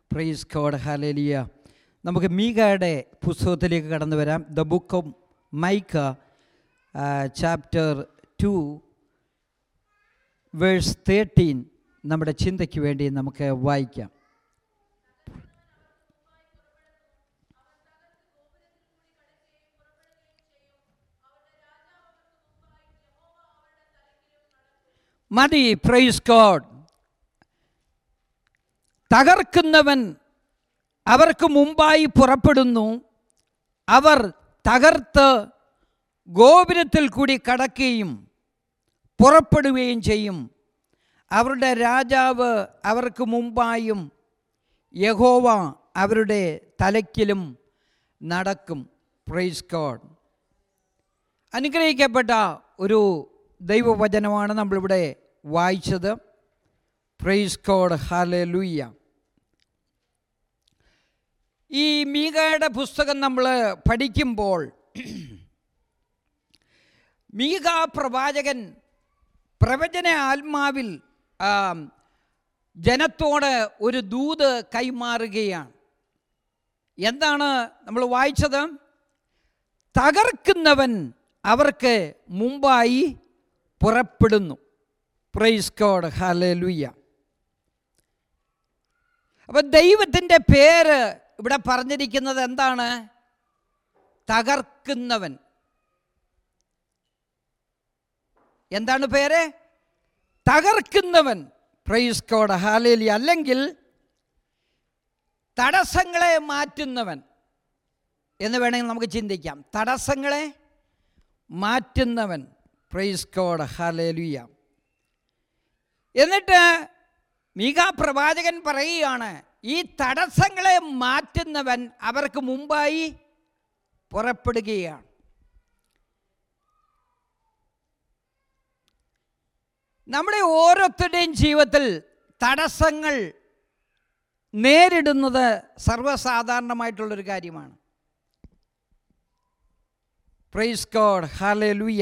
Price God hallelujah നമുക്ക് മീകയുടെ പുസ്തകത്തിലേക്ക് കടന്നു വരാം the book of Micah chapter two verse thirteen നമ്മുടെ ചിന്തയ്ക്ക് വേണ്ടി നമുക്ക് വായിക്കാം മതി പ്രൈസ് ഗോഡ് തകർക്കുന്നവൻ അവർക്ക് മുമ്പായി പുറപ്പെടുന്നു അവർ തകർത്ത് ഗോപുരത്തിൽ കൂടി കടക്കുകയും പുറപ്പെടുകയും ചെയ്യും അവരുടെ രാജാവ് അവർക്ക് മുമ്പായും യഹോവ അവരുടെ തലയ്ക്കിലും നടക്കും പ്രൈസ് ഗോഡ് അനുഗ്രഹിക്കപ്പെട്ട ഒരു ദൈവവചനമാണ് നമ്മളിവിടെ വായിച്ചത് പ്രൈസ് കോഡ് ഹാലെ ലൂയ്യ ഈ മീകയുടെ പുസ്തകം നമ്മൾ പഠിക്കുമ്പോൾ മീക പ്രവാചകൻ പ്രവചന ആത്മാവിൽ ആ, ജനത്തോട് ഒരു ദൂത് കൈമാറുകയാണ് എന്താണ് നമ്മൾ വായിച്ചത് തകർക്കുന്നവൻ അവർക്ക് മുമ്പായി പുറപ്പെടുന്നു പ്രൈസ് കോഡ് ഹാലലുയ്യ അപ്പം ദൈവത്തിൻ്റെ പേര് ഇവിടെ പറഞ്ഞിരിക്കുന്നത് എന്താണ് തകർക്കുന്നവൻ എന്താണ് പേര് തകർക്കുന്നവൻ പ്രൈസ് കോഡ് ഹാലേലി അല്ലെങ്കിൽ തടസ്സങ്ങളെ മാറ്റുന്നവൻ എന്ന് വേണമെങ്കിൽ നമുക്ക് ചിന്തിക്കാം തടസ്സങ്ങളെ മാറ്റുന്നവൻ പ്രൈസ് കോഡ് ഹാലേലുയ എന്നിട്ട് മീക പ്രവാചകൻ പറയുകയാണ് ഈ തടസ്സങ്ങളെ മാറ്റുന്നവൻ അവർക്ക് മുമ്പായി പുറപ്പെടുകയാണ് നമ്മുടെ ഓരോരുത്തരുടെയും ജീവിതത്തിൽ തടസ്സങ്ങൾ നേരിടുന്നത് സർവ്വസാധാരണമായിട്ടുള്ളൊരു കാര്യമാണ് പ്രൈസ് ഗോഡ് ഹാലെ ലൂയ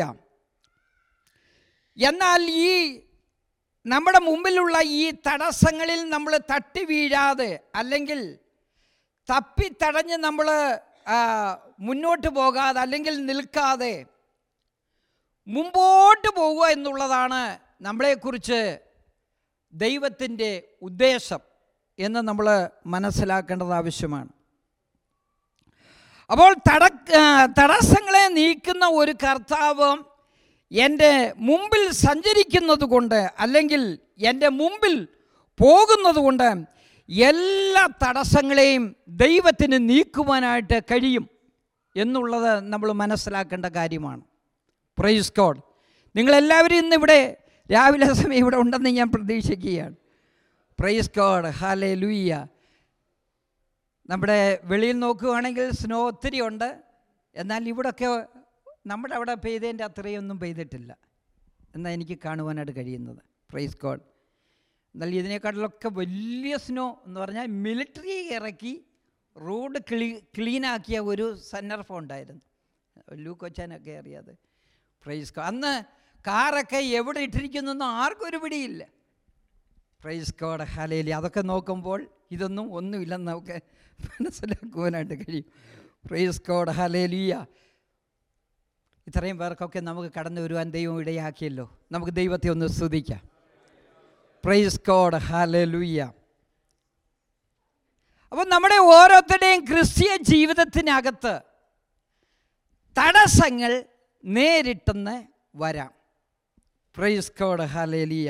എന്നാൽ ഈ നമ്മുടെ മുമ്പിലുള്ള ഈ തടസ്സങ്ങളിൽ നമ്മൾ തട്ടി വീഴാതെ അല്ലെങ്കിൽ തപ്പിത്തടഞ്ഞ് നമ്മൾ മുന്നോട്ട് പോകാതെ അല്ലെങ്കിൽ നിൽക്കാതെ മുമ്പോട്ട് പോവുക എന്നുള്ളതാണ് നമ്മളെക്കുറിച്ച് ദൈവത്തിൻ്റെ ഉദ്ദേശം എന്ന് നമ്മൾ മനസ്സിലാക്കേണ്ടത് ആവശ്യമാണ് അപ്പോൾ തട തടസ്സങ്ങളെ നീക്കുന്ന ഒരു കർത്താവ് എൻ്റെ മുമ്പിൽ സഞ്ചരിക്കുന്നത് കൊണ്ട് അല്ലെങ്കിൽ എൻ്റെ മുമ്പിൽ പോകുന്നത് കൊണ്ട് എല്ലാ തടസ്സങ്ങളെയും ദൈവത്തിന് നീക്കുവാനായിട്ട് കഴിയും എന്നുള്ളത് നമ്മൾ മനസ്സിലാക്കേണ്ട കാര്യമാണ് പ്രൈസ് കോഡ് നിങ്ങളെല്ലാവരും ഇന്ന് ഇവിടെ രാവിലെ സമയം ഇവിടെ ഉണ്ടെന്ന് ഞാൻ പ്രതീക്ഷിക്കുകയാണ് പ്രൈസ് കോഡ് ഹാലെ ലൂയ്യ നമ്മുടെ വെളിയിൽ നോക്കുകയാണെങ്കിൽ സ്നോ ഒത്തിരി ഉണ്ട് എന്നാൽ ഇവിടൊക്കെ നമ്മുടെ അവിടെ പെയ്തതിൻ്റെ അത്രയൊന്നും പെയ്തിട്ടില്ല എന്നാണ് എനിക്ക് കാണുവാനായിട്ട് കഴിയുന്നത് പ്രൈസ് കോഡ് എന്നാൽ ഇതിനേക്കാട്ടിലൊക്കെ വലിയ സ്നോ എന്ന് പറഞ്ഞാൽ മിലിറ്ററി ഇറക്കി റോഡ് ക്ലീ ക്ലീനാക്കിയ ഒരു സന്ദർഭം ഉണ്ടായിരുന്നു ലൂ കൊച്ചാനൊക്കെ അറിയാതെ പ്രൈസ് കോ അന്ന് കാറൊക്കെ എവിടെ ഇട്ടിരിക്കുന്നൊന്നും ആർക്കും ഒരു പിടിയില്ല പ്രൈസ് കോഡ് ഹലേലി അതൊക്കെ നോക്കുമ്പോൾ ഇതൊന്നും ഒന്നുമില്ലെന്ന് നമുക്ക് മനസ്സിലാക്കുവാനായിട്ട് കഴിയും പ്രൈസ് കോഡ് ഹലേലിയ ഇത്രയും പേർക്കൊക്കെ നമുക്ക് കടന്നു വരുവാൻ ദൈവം ഇടയാക്കിയല്ലോ നമുക്ക് ദൈവത്തെ ഒന്ന് സ്തുതിക്കാം പ്രൈസ് കോഡ് ഹലേലുയ്യ അപ്പം നമ്മുടെ ഓരോരുത്തരുടെയും ക്രിസ്തീയ ജീവിതത്തിനകത്ത് തടസ്സങ്ങൾ നേരിട്ടെന്ന് വരാം പ്രൈസ് കോഡ് ഹലേലിയ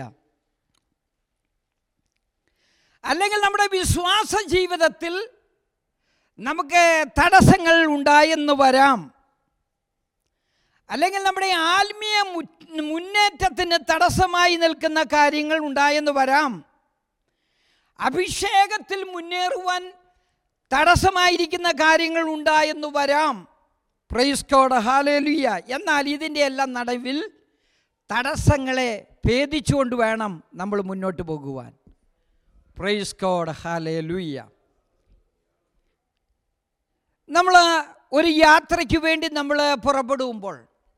അല്ലെങ്കിൽ നമ്മുടെ വിശ്വാസ ജീവിതത്തിൽ നമുക്ക് തടസ്സങ്ങൾ ഉണ്ടായെന്ന് വരാം അല്ലെങ്കിൽ നമ്മുടെ ആത്മീയ മു- മുന്നേറ്റത്തിന് തടസ്സമായി നിൽക്കുന്ന കാര്യങ്ങൾ ഉണ്ടായെന്ന് വരാം അഭിഷേകത്തിൽ മുന്നേറുവാൻ തടസ്സമായിരിക്കുന്ന കാര്യങ്ങൾ ഉണ്ടായെന്ന് വരാം പ്രൈസ് കോഡ് ഹാലേലുയ്യ എന്നാൽ ഇതിൻ്റെ എല്ലാം നടുവിൽ തടസ്സങ്ങളെ ഭേദിച്ചുകൊണ്ട് വേണം നമ്മൾ മുന്നോട്ട് പോകുവാൻ പ്രൈസ് കോഡ് ഹാലേലുയ്യ നമ്മൾ ഒരു യാത്രയ്ക്ക് വേണ്ടി നമ്മൾ പുറപ്പെടുമ്പോൾ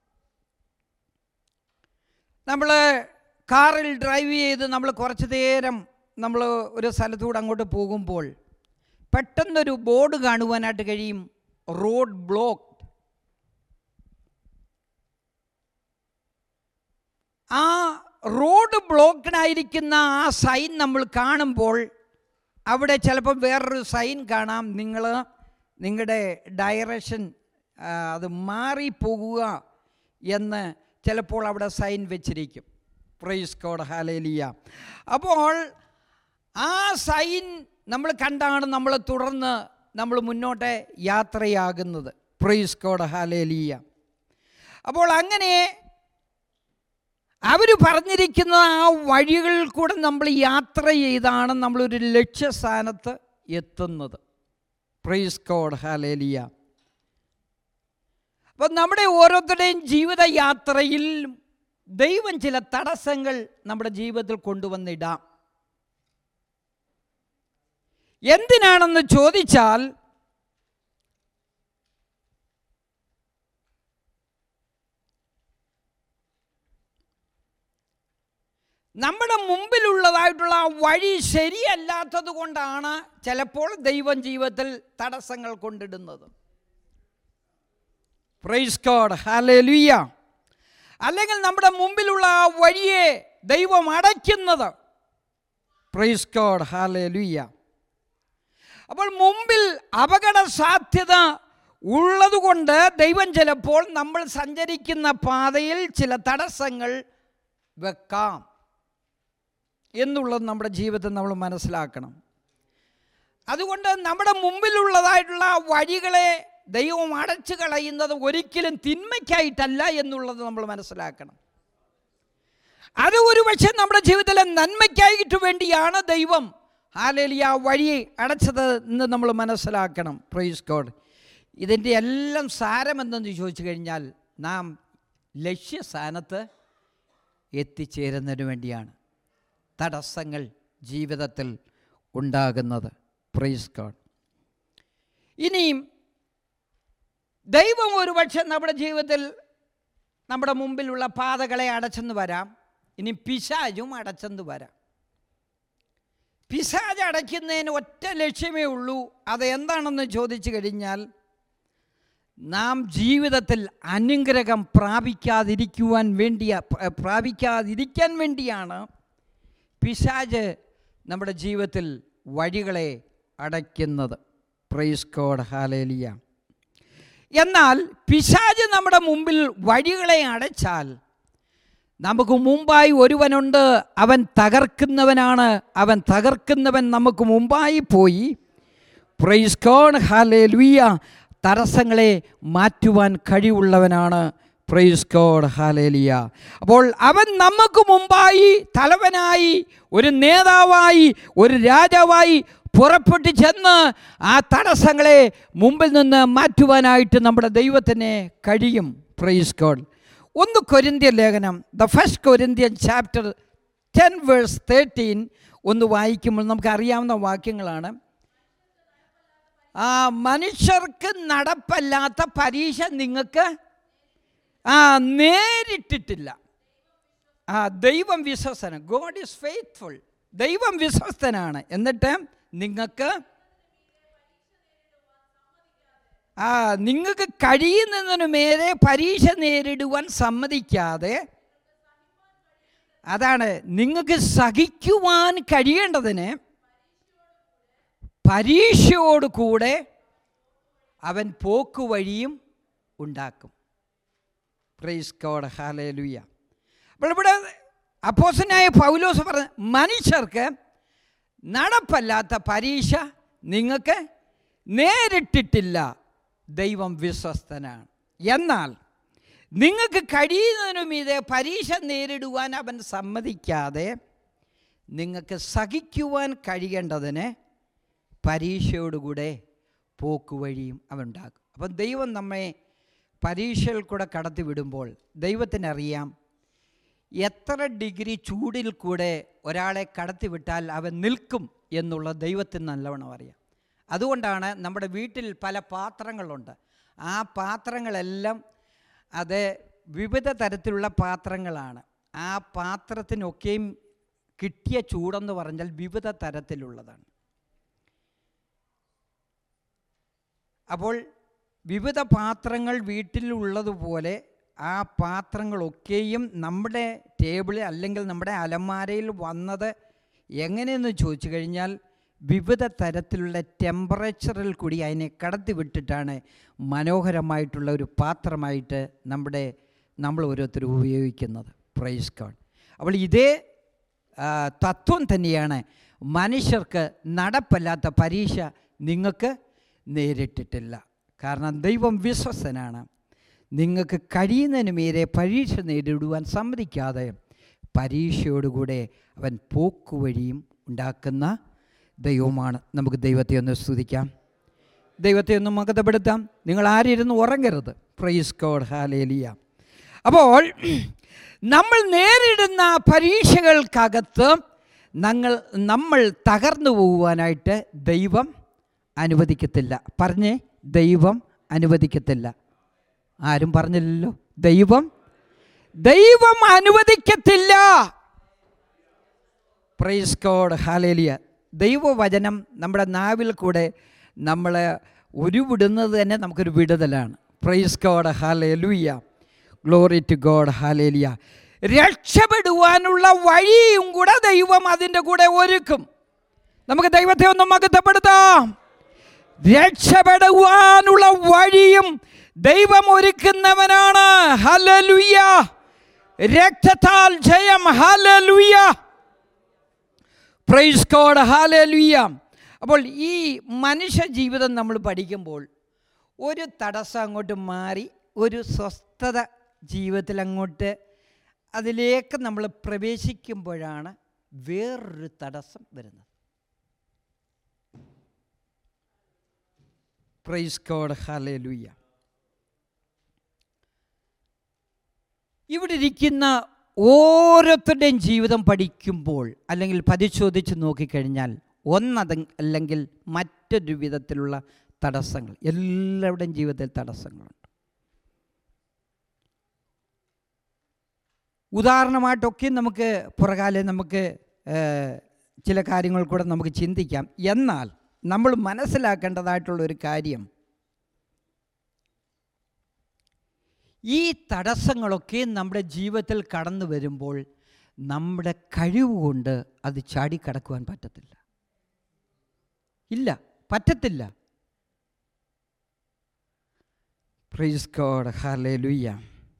നമ്മൾ കാറിൽ ഡ്രൈവ് ചെയ്ത് നമ്മൾ കുറച്ച് നേരം നമ്മൾ ഒരു സ്ഥലത്തൂടെ അങ്ങോട്ട് പോകുമ്പോൾ പെട്ടെന്നൊരു ബോർഡ് കാണുവാനായിട്ട് കഴിയും റോഡ് ബ്ലോക്ക് ആ റോഡ് ബ്ലോക്കിനായിരിക്കുന്ന ആ സൈൻ നമ്മൾ കാണുമ്പോൾ അവിടെ ചിലപ്പോൾ വേറൊരു സൈൻ കാണാം നിങ്ങൾ നിങ്ങളുടെ ഡയറക്ഷൻ ആ, അത് മാറിപ്പോകുക എന്ന് ചിലപ്പോൾ അവിടെ സൈൻ വെച്ചിരിക്കും പ്രൈസ് കോഡ് ഹാലേലിയ അപ്പോൾ ആ സൈൻ നമ്മൾ കണ്ടാണ് നമ്മൾ തുടർന്ന് നമ്മൾ മുന്നോട്ട് യാത്രയാകുന്നത് പ്രൈസ് കോഡ് ഹാലേലിയ അപ്പോൾ അങ്ങനെ അവർ പറഞ്ഞിരിക്കുന്ന ആ വഴികളിൽ കൂടെ നമ്മൾ യാത്ര ചെയ്താണ് നമ്മളൊരു ലക്ഷ്യസ്ഥാനത്ത് എത്തുന്നത് പ്രൈസ് കോഡ് ഹാലേലിയ അപ്പം നമ്മുടെ ഓരോരുത്തരുടെയും ജീവിതയാത്രയിൽ ദൈവം ചില തടസ്സങ്ങൾ നമ്മുടെ ജീവിതത്തിൽ കൊണ്ടുവന്നിടാം എന്തിനാണെന്ന് ചോദിച്ചാൽ നമ്മുടെ മുമ്പിലുള്ളതായിട്ടുള്ള ആ വഴി ശരിയല്ലാത്തത് കൊണ്ടാണ് ചിലപ്പോൾ ദൈവം ജീവിതത്തിൽ തടസ്സങ്ങൾ കൊണ്ടിടുന്നത് പ്രൈസ് കോഡ് ഹാലേലുയ്യ അല്ലെങ്കിൽ നമ്മുടെ മുമ്പിലുള്ള ആ വഴിയെ ദൈവം അടയ്ക്കുന്നത് പ്രൈസ് കോഡ് ഹാലേലുയ്യ അപ്പോൾ മുമ്പിൽ അപകട സാധ്യത ഉള്ളതുകൊണ്ട് ദൈവം ചിലപ്പോൾ നമ്മൾ സഞ്ചരിക്കുന്ന പാതയിൽ ചില തടസ്സങ്ങൾ വെക്കാം എന്നുള്ളത് നമ്മുടെ ജീവിതത്തിൽ നമ്മൾ മനസ്സിലാക്കണം അതുകൊണ്ട് നമ്മുടെ മുമ്പിലുള്ളതായിട്ടുള്ള ആ വഴികളെ ദൈവം അടച്ചു കളയുന്നത് ഒരിക്കലും തിന്മയ്ക്കായിട്ടല്ല എന്നുള്ളത് നമ്മൾ മനസ്സിലാക്കണം അത് ഒരുപക്ഷെ നമ്മുടെ ജീവിതത്തിലെ നന്മയ്ക്കായിട്ട് വേണ്ടിയാണ് ദൈവം ഹാലേലി ആ വഴി അടച്ചത് എന്ന് നമ്മൾ മനസ്സിലാക്കണം പ്രൈസ് ഗോഡ് ഇതിൻ്റെ എല്ലാം സാരമെന്തെന്ന് ചോദിച്ചു കഴിഞ്ഞാൽ നാം ലക്ഷ്യസ്ഥാനത്ത് എത്തിച്ചേരുന്നതിന് വേണ്ടിയാണ് തടസ്സങ്ങൾ ജീവിതത്തിൽ ഉണ്ടാകുന്നത് പ്രൈസ് ഗോഡ് ഇനിയും ദൈവം ഒരുപക്ഷെ നമ്മുടെ ജീവിതത്തിൽ നമ്മുടെ മുമ്പിലുള്ള പാതകളെ അടച്ചെന്ന് വരാം ഇനി പിശാചും അടച്ചെന്ന് വരാം പിശാജ് അടയ്ക്കുന്നതിന് ഒറ്റ ലക്ഷ്യമേ ഉള്ളൂ അത് എന്താണെന്ന് ചോദിച്ചു കഴിഞ്ഞാൽ നാം ജീവിതത്തിൽ അനുഗ്രഹം പ്രാപിക്കാതിരിക്കുവാൻ വേണ്ടിയ പ്രാപിക്കാതിരിക്കാൻ വേണ്ടിയാണ് പിശാജ് നമ്മുടെ ജീവിതത്തിൽ വഴികളെ അടയ്ക്കുന്നത് പ്രൈസ് കോഡ് ഹാലേലിയ എന്നാൽ പിശാജ് നമ്മുടെ മുമ്പിൽ വഴികളെ അടച്ചാൽ നമുക്ക് മുമ്പായി ഒരുവനുണ്ട് അവൻ തകർക്കുന്നവനാണ് അവൻ തകർക്കുന്നവൻ നമുക്ക് മുമ്പായി പോയി പ്രൈസ് കോഡ് ഹാലേലുയ്യ തടസ്സങ്ങളെ മാറ്റുവാൻ കഴിവുള്ളവനാണ് പ്രൈസ് കോഡ് ഹാലേലിയ അപ്പോൾ അവൻ നമുക്ക് മുമ്പായി തലവനായി ഒരു നേതാവായി ഒരു രാജാവായി പുറപ്പെട്ടു ചെന്ന് ആ തടസ്സങ്ങളെ മുമ്പിൽ നിന്ന് മാറ്റുവാനായിട്ട് നമ്മുടെ ദൈവത്തിന് കഴിയും പ്രൈസ് ഗോഡ് ഒന്ന് കൊരിന്ത്യൻ ലേഖനം the first Corinthian chapter ten verse thirteen ഒന്ന് വായിക്കുമ്പോൾ നമുക്ക് അറിയാവുന്ന വാക്യങ്ങളാണ് ആ മനുഷ്യർക്ക് നടപ്പല്ലാത്ത പരീക്ഷ നിങ്ങൾക്ക് ആ നേരിട്ടിട്ടില്ല ആ ദൈവം വിശ്വസ്തന ഗോഡ് ഈസ് ഫെയ്ത്ത്ഫുൾ ദൈവം വിശ്വസ്തനാണ് എന്നിട്ട് നിങ്ങൾക്ക് ആ നിങ്ങൾക്ക് കഴിയുന്നതിന് മേലെ പരീക്ഷ നേരിടുവാൻ സമ്മതിക്കാതെ അതാണ് നിങ്ങൾക്ക് സഹിക്കുവാൻ കഴിയേണ്ടതിന് പരീക്ഷയോട് കൂടെ അവൻ പോക്കുവഴിയും ഉണ്ടാക്കും പ്രൈസ് കോഡ് ഹാലേലുയ്യ അപ്പോൾ ഇവിടെ അപ്പോസനായ പൗലോസ് പറഞ്ഞ മനുഷ്യർക്ക് നടപ്പല്ലാത്ത പരീക്ഷ നിങ്ങൾക്ക് നേരിട്ടിട്ടില്ല ദൈവം വിശ്വസ്തനാണ് എന്നാൽ നിങ്ങൾക്ക് കഴിയുന്നതിനും ഇതേ പരീക്ഷ നേരിടുവാൻ അവൻ സമ്മതിക്കാതെ നിങ്ങൾക്ക് സഹിക്കുവാൻ കഴിയേണ്ടതിന് പരീക്ഷയോടുകൂടെ പോക്കുവഴിയും അവൻ ഉണ്ടാക്കും അപ്പം ദൈവം നമ്മെ പരീക്ഷയിൽ കൂടെ കടത്തി വിടുമ്പോൾ ദൈവത്തിനറിയാം എത്ര ഡിഗ്രി ചൂടിൽ കൂടെ ഒരാളെ കടത്തിവിട്ടാൽ അവൻ നിൽക്കും എന്നുള്ള ദൈവത്തിന് നല്ലവണ്ണം അറിയാം അതുകൊണ്ടാണ് നമ്മുടെ വീട്ടിൽ പല പാത്രങ്ങളുണ്ട് ആ പാത്രങ്ങളെല്ലാം അത് വിവിധ തരത്തിലുള്ള പാത്രങ്ങളാണ് ആ പാത്രത്തിനൊക്കെയും കിട്ടിയ ചൂടെന്ന് പറഞ്ഞാൽ വിവിധ തരത്തിലുള്ളതാണ് അപ്പോൾ വിവിധ പാത്രങ്ങൾ വീട്ടിലുള്ളതുപോലെ ആ പാത്രങ്ങളൊക്കെയും നമ്മുടെ ടേബിളിൽ അല്ലെങ്കിൽ നമ്മുടെ അലമാരയിൽ വന്നത് എങ്ങനെയെന്ന് ചോദിച്ചു കഴിഞ്ഞാൽ വിവിധ തരത്തിലുള്ള ടെമ്പറേച്ചറിൽ കൂടി അതിനെ കടത്തി വിട്ടിട്ടാണ് മനോഹരമായിട്ടുള്ള ഒരു പാത്രമായിട്ട് നമ്മുടെ നമ്മൾ ഓരോരുത്തരും ഉപയോഗിക്കുന്നത് പ്രൈസ് കാർഡ് അപ്പോൾ ഇതേ ആ, തത്വം തന്നെയാണ് മനുഷ്യർക്ക് നടപ്പല്ലാത്ത പരീക്ഷ നിങ്ങൾക്ക് നേരിട്ടിട്ടില്ല കാരണം ദൈവം വിശ്വസനാണ് നിങ്ങൾക്ക് കഴിയുന്നതിന് മീരെ പരീക്ഷ നേരിടുവാൻ സമ്മതിക്കാതെ പരീക്ഷയോടുകൂടെ അവൻ പോക്കുവഴിയും ഉണ്ടാക്കുന്ന ദൈവമാണ് നമുക്ക് ദൈവത്തെ ഒന്ന് സ്തുതിക്കാം ദൈവത്തെ ഒന്ന് മകതപ്പെടുത്താം നിങ്ങൾ ആരിരുന്ന് ഉറങ്ങരുത് പ്രൈസ് കോഡ് ഹാലേലിയ അപ്പോൾ നമ്മൾ നേരിടുന്ന പരീക്ഷകൾക്കകത്ത് ഞങ്ങൾ നമ്മൾ തകർന്നു പോകുവാനായിട്ട് ദൈവം അനുവദിക്കത്തില്ല പറഞ്ഞേ ദൈവം അനുവദിക്കത്തില്ല ആരും പറഞ്ഞില്ലല്ലോ ദൈവം ദൈവം അനുവദിക്കത്തില്ല പ്രൈസ് കോഡ് ഹാലേലിയ ദൈവവചനം നമ്മുടെ നാവിൽ കൂടെ നമ്മൾ ഉരുവിടുന്നത് തന്നെ നമുക്കൊരു വിടുതലാണ് praise God hallelujah glory to God hallelujah രക്ഷപ്പെടുവാനുള്ള വഴിയും കൂടെ ദൈവം അതിൻ്റെ കൂടെ ഒരുക്കും നമുക്ക് ദൈവത്തെ ഒന്ന് മകത്തപ്പെടുത്താം രക്ഷപ്പെടുവാനുള്ള വഴിയും ദൈവം ഒരുക്കുന്നവനാണ് ഹലലുയ്യ രക്തത്താൽ ജയം ഹലലുയ്യ പ്രൈസ് കോഡ് ഹാലലുയ്യ അപ്പോൾ ഈ മനുഷ്യ ജീവിതം നമ്മൾ പഠിക്കുമ്പോൾ ഒരു തടസ്സം അങ്ങോട്ട് മാറി ഒരു സ്വസ്ഥത ജീവിതത്തിൽ അങ്ങോട്ട് അതിലേക്ക് നമ്മൾ പ്രവേശിക്കുമ്പോഴാണ് വേറൊരു തടസ്സം വരുന്നത് പ്രൈസ് കോഡ് ഹാലലുയ്യ ഇവിടെ ഇരിക്കുന്ന ഓരോരുത്തരുടെയും ജീവിതം പഠിക്കുമ്പോൾ അല്ലെങ്കിൽ പരിശോധിച്ച് നോക്കിക്കഴിഞ്ഞാൽ ഒന്നത് അല്ലെങ്കിൽ മറ്റൊരു വിധത്തിലുള്ള തടസ്സങ്ങൾ എല്ലാവരുടെയും ജീവിതത്തിൽ തടസ്സങ്ങളുണ്ട് ഉദാഹരണമായിട്ടൊക്കെ നമുക്ക് പുറകാലെ നമുക്ക് ഏഹ്, ചില കാര്യങ്ങൾ കൂടെ നമുക്ക് ചിന്തിക്കാം എന്നാൽ നമ്മൾ മനസ്സിലാക്കേണ്ടതായിട്ടുള്ള ഒരു കാര്യം ഈ തടസ്സങ്ങളൊക്കെ നമ്മുടെ ജീവിതത്തിൽ കടന്നു വരുമ്പോൾ നമ്മുടെ കഴിവ് കൊണ്ട് അത് ചാടിക്കടക്കുവാൻ പറ്റത്തില്ല ഇല്ല പറ്റത്തില്ല പ്രൈസ് ഗോഡ് ഹല്ലേലൂയ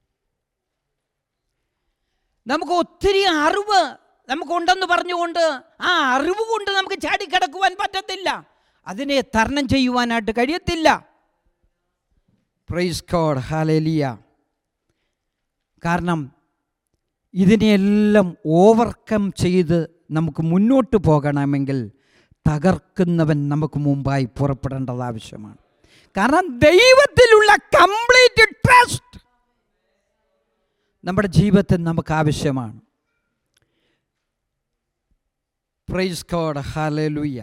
നമുക്ക് ഒത്തിരി അറിവ് നമുക്കുണ്ടെന്ന് പറഞ്ഞുകൊണ്ട് ആ അറിവ് കൊണ്ട് നമുക്ക് ചാടിക്കടക്കുവാൻ പറ്റത്തില്ല അതിനെ തരണം ചെയ്യുവാനായിട്ട് കഴിയത്തില്ല പ്രൈസ് ഗോഡ് ഹാലേലിയ കാരണം ഇതിനെയെല്ലാം ഓവർകം ചെയ്ത് നമുക്ക് മുന്നോട്ട് പോകണമെങ്കിൽ തകർക്കുന്നവൻ നമുക്ക് മുമ്പായി പുറപ്പെടേണ്ടത് ആവശ്യമാണ് കാരണം ദൈവത്തിലുള്ള കംപ്ലീറ്റ് ട്രസ്റ്റ് നമ്മുടെ ജീവിതത്തിൽ നമുക്ക് ആവശ്യമാണ് പ്രൈസ് ഗോഡ് ഹാലലുയ്യ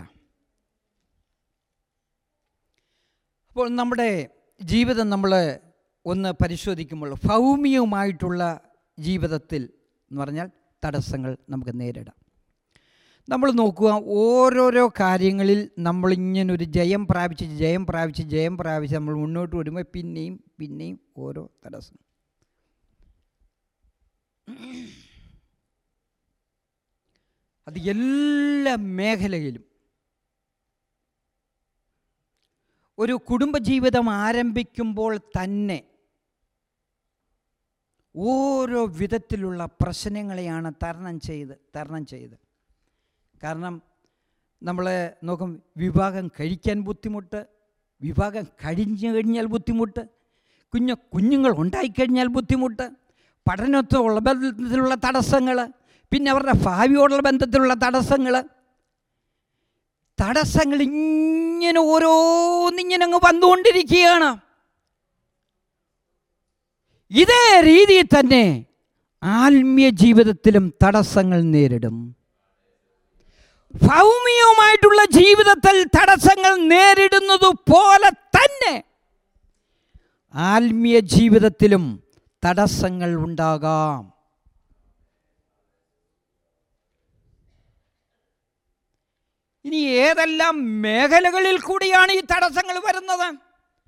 അപ്പോൾ നമ്മുടെ ജീവിതം നമ്മൾ ഒന്ന് പരിശോധിക്കുമ്പോൾ ഭൗമികമായിട്ടുള്ള ജീവിതത്തിൽ എന്ന് പറഞ്ഞാൽ തടസ്സങ്ങൾ നമുക്ക് നേരിടാം നമ്മൾ നോക്കുക ഓരോരോ കാര്യങ്ങളിൽ നമ്മളിങ്ങനൊരു ജയം പ്രാപിച്ച് ജയം പ്രാപിച്ച് ജയം പ്രാപിച്ച് നമ്മൾ മുന്നോട്ട് വരുമ്പോൾ പിന്നെയും പിന്നെയും ഓരോ തടസ്സം അത് എല്ലാ മേഖലയിലും ഒരു കുടുംബജീവിതം ആരംഭിക്കുമ്പോൾ തന്നെ ഓരോ വിധത്തിലുള്ള പ്രശ്നങ്ങളെയാണ് തരണം ചെയ്ത് തരണം ചെയ്ത് കാരണം നമ്മൾ നോക്കും വിവാഹം കഴിക്കാൻ ബുദ്ധിമുട്ട് വിവാഹം കഴിഞ്ഞു കഴിഞ്ഞാൽ ബുദ്ധിമുട്ട് കുഞ്ഞു കുഞ്ഞുങ്ങൾ ഉണ്ടായിക്കഴിഞ്ഞാൽ ബുദ്ധിമുട്ട് പഠനത്തോടുള്ള ബന്ധത്തിലുള്ള തടസ്സങ്ങൾ പിന്നെ അവരുടെ ഭാവിയോടുള്ള ബന്ധത്തിലുള്ള തടസ്സങ്ങൾ തടസ്സങ്ങൾ ഇങ്ങനെ ഓരോന്നിങ്ങനെ അങ്ങ് വന്നുകൊണ്ടിരിക്കുകയാണ് ഇതേ രീതിയിൽ തന്നെ ആത്മീയ ജീവിതത്തിലും തടസ്സങ്ങൾ നേരിടും ഭൗമികമായിട്ടുള്ള ജീവിതത്തിൽ തടസ്സങ്ങൾ നേരിടുന്നത് പോലെ തന്നെ ആത്മീയ ജീവിതത്തിലും തടസ്സങ്ങൾ ഉണ്ടാകാം ഇനി ഏതെല്ലാം മേഖലകളിൽ കൂടിയാണ് ഈ തടസ്സങ്ങൾ വരുന്നത്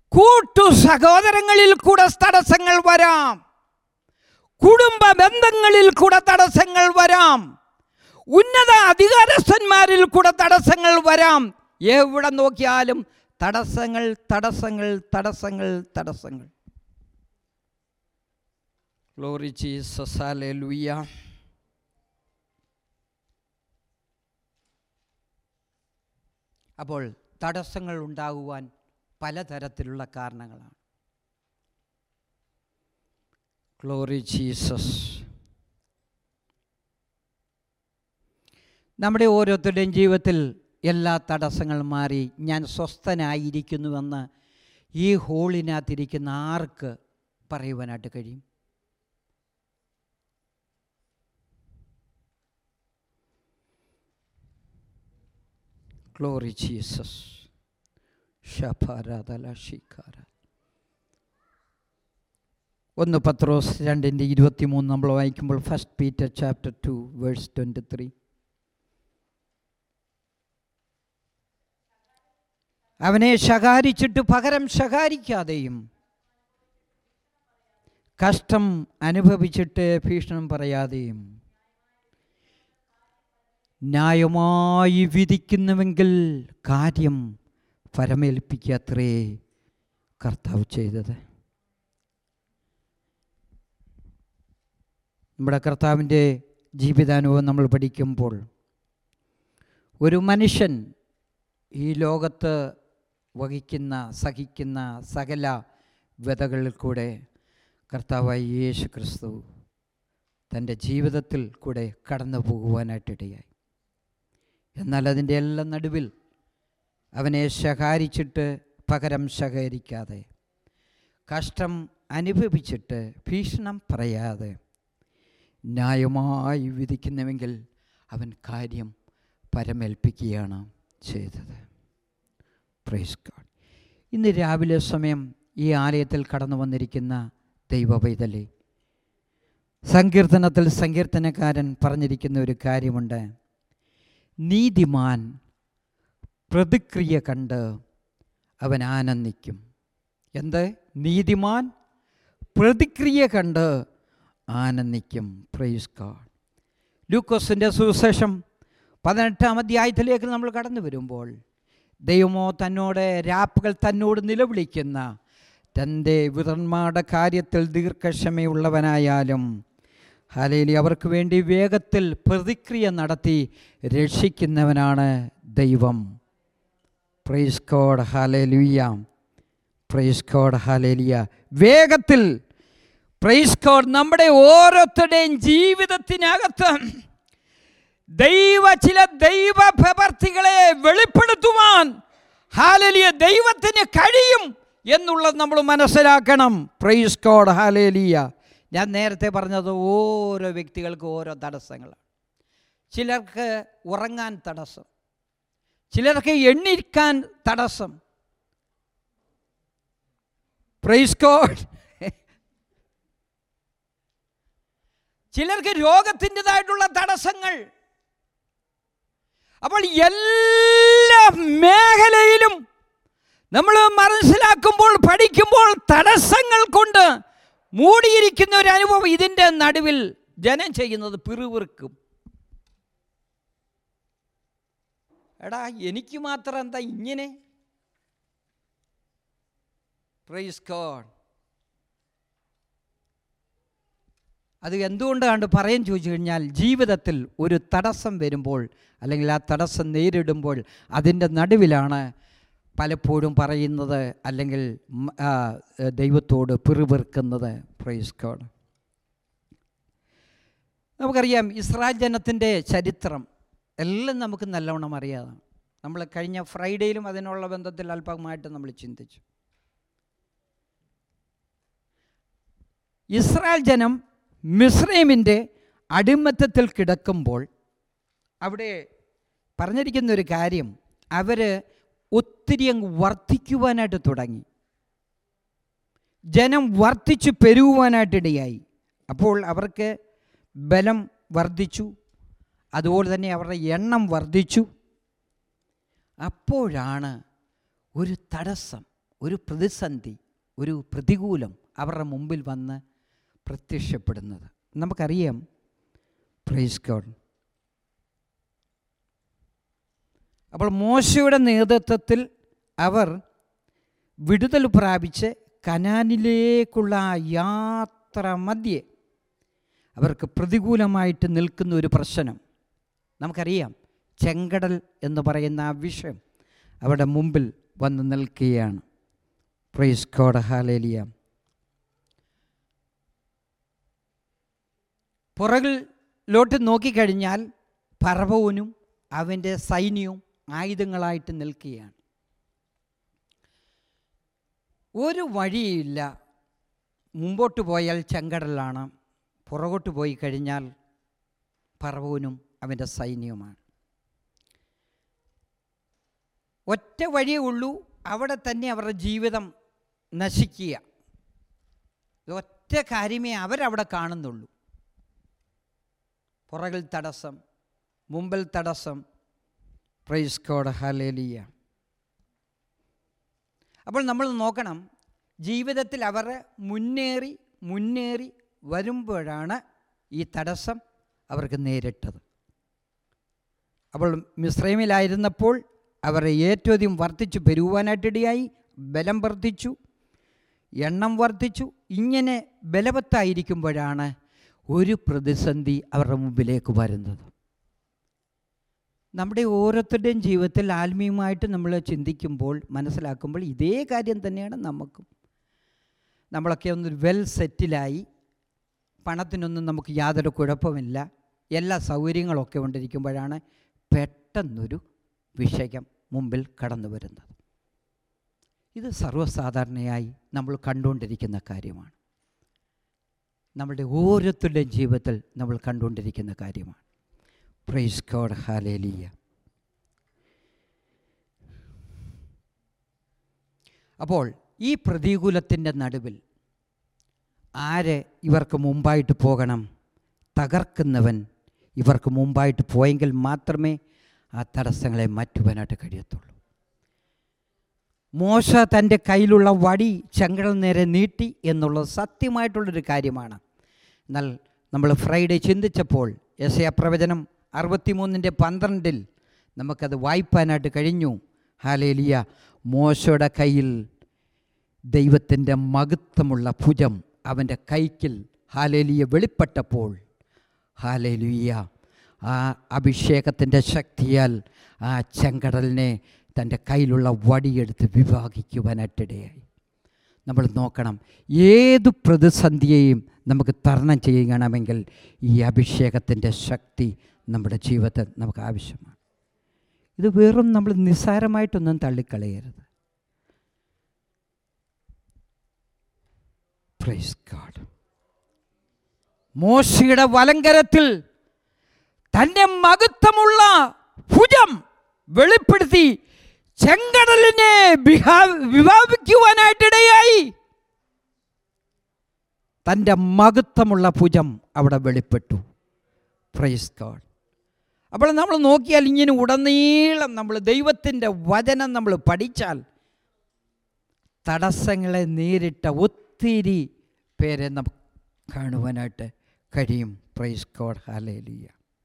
കൂട്ടു സഹോദരങ്ങളിൽ കൂടെ തടസ്സങ്ങൾ വരാം കുടുംബ ബന്ധങ്ങളിൽ കൂടെ തടസ്സങ്ങൾ വരാം ഉന്നത അധികാരസ്ഥന്മാരിൽ കൂടെ തടസ്സങ്ങൾ വരാം എവിടെ നോക്കിയാലും തടസ്സങ്ങൾ തടസ്സങ്ങൾ തടസ്സങ്ങൾ തടസ്സങ്ങൾ ഗ്ലോറി ജീസസ് ഹല്ലേലൂയ അപ്പോൾ തടസ്സങ്ങൾ ഉണ്ടാകുവാൻ പലതരത്തിലുള്ള കാരണങ്ങളാണ് ഗ്ലോറി ജീസസ് നമ്മുടെ ഓരോരുത്തരുടെയും ജീവിതത്തിൽ എല്ലാ തടസ്സങ്ങളും മാറി ഞാൻ സ്വസ്ഥനായിരിക്കുന്നുവെന്ന് ഈ ഹോളിനകത്തിരിക്കുന്ന ആർക്ക് പറയുവാനായിട്ട് കഴിയും ഗ്ലോറി ജീസസ് ഷഫാരാതല ഷിഖാര ഒന്ന് പത്രോസ് രണ്ടിൻ്റെ ഇരുപത്തി മൂന്ന് നമ്മൾ വായിക്കുമ്പോൾ first Peter chapter two verse twenty three അവനെ ശകാരിച്ചിട്ട് പകരം ശകാരിക്കാതെയും കഷ്ടം അനുഭവിച്ചിട്ട് ഭീഷണം പറയാതെയും ന്യായമായി വിധിക്കുന്നുവെങ്കിൽ കാര്യം പരമേൽപ്പിക്കത്രേ കർത്താവ് ചെയ്തത് നമ്മുടെ കർത്താവിൻ്റെ ജീവിതാനുഭവം നമ്മൾ പഠിക്കുമ്പോൾ ഒരു മനുഷ്യൻ ഈ ലോകത്ത് വഹിക്കുന്ന സഹിക്കുന്ന സകല വ്യതകളിൽ കൂടെ കർത്താവായ യേശു ക്രിസ്തു തൻ്റെ ജീവിതത്തിൽ കൂടെ കടന്നു പോകുവാനായിട്ടിടയായി എന്നാൽ അതിൻ്റെ എല്ലാം നടുവിൽ അവനെ ശകാരിച്ചിട്ട് പകരം ശകാരിക്കാതെ കഷ്ടം അനുഭവിച്ചിട്ട് ഭീഷണം പറയാതെ ന്യായമായി വിധിക്കുന്നുവെങ്കിൽ അവൻ കാര്യം പരമേൽപ്പിക്കുകയാണ് ചെയ്തത് പ്രൈസ് ഗാഡ് ഇന്ന് രാവിലെ സമയം ഈ ആലയത്തിൽ കടന്നു വന്നിരിക്കുന്ന ദൈവ പൈതലേ സങ്കീർത്തനത്തിൽ സങ്കീർത്തനക്കാരൻ പറഞ്ഞിരിക്കുന്ന ഒരു കാര്യമുണ്ട് നീതിമാൻ പ്രതിക്രിയ കണ്ട് അവൻ ആനന്ദിക്കും എന്ത് നീതിമാൻ പ്രതിക്രിയ കണ്ട് ആനന്ദിക്കും പ്രൈസ് ഗാഡ് ലൂക്കോസിൻ്റെ സുവിശേഷം പതിനെട്ടാം അധ്യായത്തിലേക്ക് നമ്മൾ കടന്നു വരുമ്പോൾ ദൈവമോ തന്നോട് രാപ്പുകൾ തന്നോട് നിലവിളിക്കുന്ന തൻ്റെ വിതന്മാരുടെ കാര്യത്തിൽ ദീർഘക്ഷമയുള്ളവനായാലും ഹാലേലി അവർക്ക് വേണ്ടി വേഗത്തിൽ പ്രതിക്രിയ നടത്തി രക്ഷിക്കുന്നവനാണ് ദൈവം praise God hallelujah praise God hallelujah വേഗത്തിൽ പ്രൈസ് കോഡ് നമ്മുടെ ഓരോരുത്തരുടെയും ജീവിതത്തിനകത്ത് ദൈവ ചില ദൈവ പ്രവർത്തികളെ വെളിപ്പെടുത്തുവാൻ ഹാലലിയ ദൈവത്തിന് കഴിയും എന്നുള്ളത് നമ്മൾ മനസ്സിലാക്കണം പ്രൈസ് കോഡ് ഹാലേലിയ ഞാൻ നേരത്തെ പറഞ്ഞത് ഓരോ വ്യക്തികൾക്ക് ഓരോ തടസ്സങ്ങളാണ് ചിലർക്ക് ഉറങ്ങാൻ തടസ്സം ചിലർക്ക് എണ്ണിരിക്കാൻ തടസ്സം പ്രൈസ് കോഡ് ചിലർക്ക് രോഗത്തിൻ്റെതായിട്ടുള്ള തടസ്സങ്ങൾ അപ്പോൾ എല്ലാ മേഖലയിലും നമ്മൾ മനസ്സിലാക്കുമ്പോൾ പഠിക്കുമ്പോൾ തടസ്സങ്ങൾ കൊണ്ട് മൂടിയിരിക്കുന്ന ഒരു അനുഭവം ഇതിൻ്റെ നടുവിൽ ജനം ചെയ്യുന്നത് പിറുപിറുക്കും എടാ എനിക്ക് മാത്രം എന്താ ഇങ്ങനെ പ്രൈസ് ഗോഡ് അത് എന്തുകൊണ്ടാണ് പറയാൻ ചോദിച്ചു കഴിഞ്ഞാൽ ജീവിതത്തിൽ ഒരു തടസ്സം വരുമ്പോൾ അല്ലെങ്കിൽ ആ തടസ്സം നേരിടുമ്പോൾ അതിൻ്റെ നടുവിലാണ് പലപ്പോഴും പറയുന്നത് അല്ലെങ്കിൽ മ- ആ, ദൈവത്തോട് പിറുപിറുക്കുന്നത് പ്രൈസ് ഗോഡ് നമുക്കറിയാം ഇസ്രായേൽ ജനത്തിൻ്റെ ചരിത്രം എല്ലാം നമുക്ക് നല്ലവണ്ണം അറിയാതാണ് നമ്മൾ കഴിഞ്ഞ ഫ്രൈഡേയിലും അതിനുള്ള ബന്ധത്തിൽ അല്പമായിട്ട് നമ്മൾ ചിന്തിച്ചു ഇസ്രായേൽ ജനം മിസ്രൈമിൻ്റെ അടിമത്തത്തിൽ കിടക്കുമ്പോൾ അവിടെ പറഞ്ഞിരിക്കുന്ന ഒരു കാര്യം അവർ ഒത്തിരി അങ്ങ് വർദ്ധിക്കുവാനായിട്ട് തുടങ്ങി ജനം വർദ്ധിച്ചു പെരുകുവാനായിട്ടിടയായി അപ്പോൾ അവർക്ക് ബലം വർദ്ധിച്ചു അതുപോലെ തന്നെ അവരുടെ എണ്ണം വർദ്ധിച്ചു അപ്പോഴാണ് ഒരു തടസ്സം ഒരു പ്രതിസന്ധി ഒരു പ്രതികൂലം അവരുടെ മുമ്പിൽ വന്ന് പ്രത്യക്ഷപ്പെടുന്നത് നമുക്കറിയാം പ്രൈസ് ഗോഡ് അപ്പോൾ മോശയുടെ നേതൃത്വത്തിൽ അവർ വിടുതൽ പ്രാപിച്ച് കനാനിലേക്കുള്ള ആ യാത്ര മധ്യേ അവർക്ക് പ്രതികൂലമായിട്ട് നിൽക്കുന്ന ഒരു പ്രശ്നം നമുക്കറിയാം ചെങ്കടൽ എന്ന് പറയുന്ന ആ വിഷയം അവിടെ മുമ്പിൽ വന്ന് നിൽക്കുകയാണ് പ്രൈസ് ഗോഡ് ഹാലേലിയ പുറകിലോട്ട് നോക്കിക്കഴിഞ്ഞാൽ പർവ്വനും അവൻ്റെ സൈന്യവും ആയുധങ്ങളായിട്ട് നിൽക്കുകയാണ് ഒരു വഴിയില്ല മുമ്പോട്ട് പോയാൽ ചെങ്കടലാണ് പുറകോട്ട് പോയി കഴിഞ്ഞാൽ പർവ്വനും അവൻ്റെ സൈന്യവുമാണ് ഒറ്റ വഴിയേ ഉള്ളൂ അവിടെ തന്നെ അവരുടെ ജീവിതം നശിക്കുക ഒറ്റ കാര്യമേ അവരവിടെ കാണുന്നുള്ളൂ പുറകിൽ തടസ്സം മുമ്പിൽ തടസ്സം പ്രൈസ് കോഡ് ഹലേലിയ അപ്പോൾ നമ്മൾ നോക്കണം ജീവിതത്തിൽ അവർ മുന്നേറി മുന്നേറി വരുമ്പോഴാണ് ഈ തടസ്സം അവർക്ക് നേരിട്ടത് അപ്പോൾ മിശ്രമിലായിരുന്നപ്പോൾ അവർ ഏറ്റവും അധികം വർദ്ധിച്ചു പെരുവാനായിട്ടിടയായി ബലം വർദ്ധിച്ചു എണ്ണം വർദ്ധിച്ചു ഇങ്ങനെ ബലവത്തായിരിക്കുമ്പോഴാണ് ഒരു പ്രതിസന്ധി അവരുടെ മുമ്പിലേക്ക് വരുന്നത് നമ്മുടെ ഓരോരുത്തരുടെയും ജീവിതത്തിൽ ആത്മീയമായിട്ട് നമ്മൾ ചിന്തിക്കുമ്പോൾ മനസ്സിലാക്കുമ്പോൾ ഇതേ കാര്യം തന്നെയാണ് നമുക്കും നമ്മളൊക്കെ ഒന്ന് വെൽ സെറ്റിലായി പണത്തിനൊന്നും നമുക്ക് യാതൊരു കുഴപ്പമില്ല എല്ലാ സൗകര്യങ്ങളൊക്കെ കൊണ്ടിരിക്കുമ്പോഴാണ് പെട്ടെന്നൊരു വിഷയം മുമ്പിൽ കടന്നു വരുന്നത് ഇത് സർവ്വസാധാരണയായി നമ്മൾ കണ്ടുകൊണ്ടിരിക്കുന്ന കാര്യമാണ് നമ്മുടെ ഓരോരുത്തരുടെയും ജീവിതത്തിൽ നമ്മൾ കണ്ടുകൊണ്ടിരിക്കുന്ന കാര്യമാണ് പ്രൈസ് ഗോഡ് ഹാലേലിയ അപ്പോൾ ഈ പ്രതികൂലത്തിൻ്റെ നടുവിൽ ആര് ഇവർക്ക് മുമ്പായിട്ട് പോകണം തകർക്കുന്നവൻ ഇവർക്ക് മുമ്പായിട്ട് പോയെങ്കിൽ മാത്രമേ ആ തടസ്സങ്ങളെ മാറ്റുവാനായിട്ട് കഴിയത്തുള്ളൂ മോശ തൻ്റെ കയ്യിലുള്ള വടി ചെങ്കടൽ നേരെ നീട്ടി എന്നുള്ളത് സത്യമായിട്ടുള്ളൊരു കാര്യമാണ് എന്നാൽ നമ്മൾ ഫ്രൈഡേ ചിന്തിച്ചപ്പോൾ എസ് എ പ്രവചനം അറുപത്തിമൂന്നിൻ്റെ പന്ത്രണ്ടിൽ നമുക്കത് വായിപ്പാനായിട്ട് കഴിഞ്ഞു ഹാലേലിയ മോശയുടെ കയ്യിൽ ദൈവത്തിൻ്റെ മഹത്വമുള്ള ഭുജം അവൻ്റെ കൈക്കിൽ ഹാലേലിയ വെളിപ്പെട്ടപ്പോൾ ഹാലേലുയ്യ ആ അഭിഷേകത്തിൻ്റെ ശക്തിയാൽ ആ ചെങ്കടലിനെ തൻ്റെ കയ്യിലുള്ള വടിയെടുത്ത് വിഭാഗിക്കുവാനായിട്ടിടയായി നമ്മൾ നോക്കണം ഏത് പ്രതിസന്ധിയെയും നമുക്ക് തരണം ചെയ്യണമെങ്കിൽ ഈ അഭിഷേകത്തിൻ്റെ ശക്തി നമ്മുടെ ജീവിതത്തിൽ നമുക്ക് ആവശ്യമാണ് ഇത് വെറും നമ്മൾ നിസ്സാരമായിട്ടൊന്നും തള്ളിക്കളയരുത് പ്രൈസ് ഗാഡ് മോശയുടെ വലങ്കരത്തിൽ തൻ്റെ മഹത്വമുള്ള ഭുജം വെളിപ്പെടുത്തി ചെങ്കടലിനെ വിഹാ- വിഭാവിക്കുവാനായിട്ടിടയായി തൻ്റെ മഹത്വമുള്ള ഭുജം അവിടെ വെളിപ്പെട്ടു പ്രൈസ് ഗാഡ് അപ്പോൾ നമ്മൾ നോക്കിയാൽ ഇങ്ങനെ ഉടനീളം നമ്മൾ ദൈവത്തിൻ്റെ വചനം നമ്മൾ പഠിച്ചാൽ തടസ്സങ്ങളെ നേരിട്ട ഒത്തിരി പേരെ നമുക്ക് കാണുവാനായിട്ട് കഴിയും പ്രൈസ് ഗോഡ് ഹാലേലിയ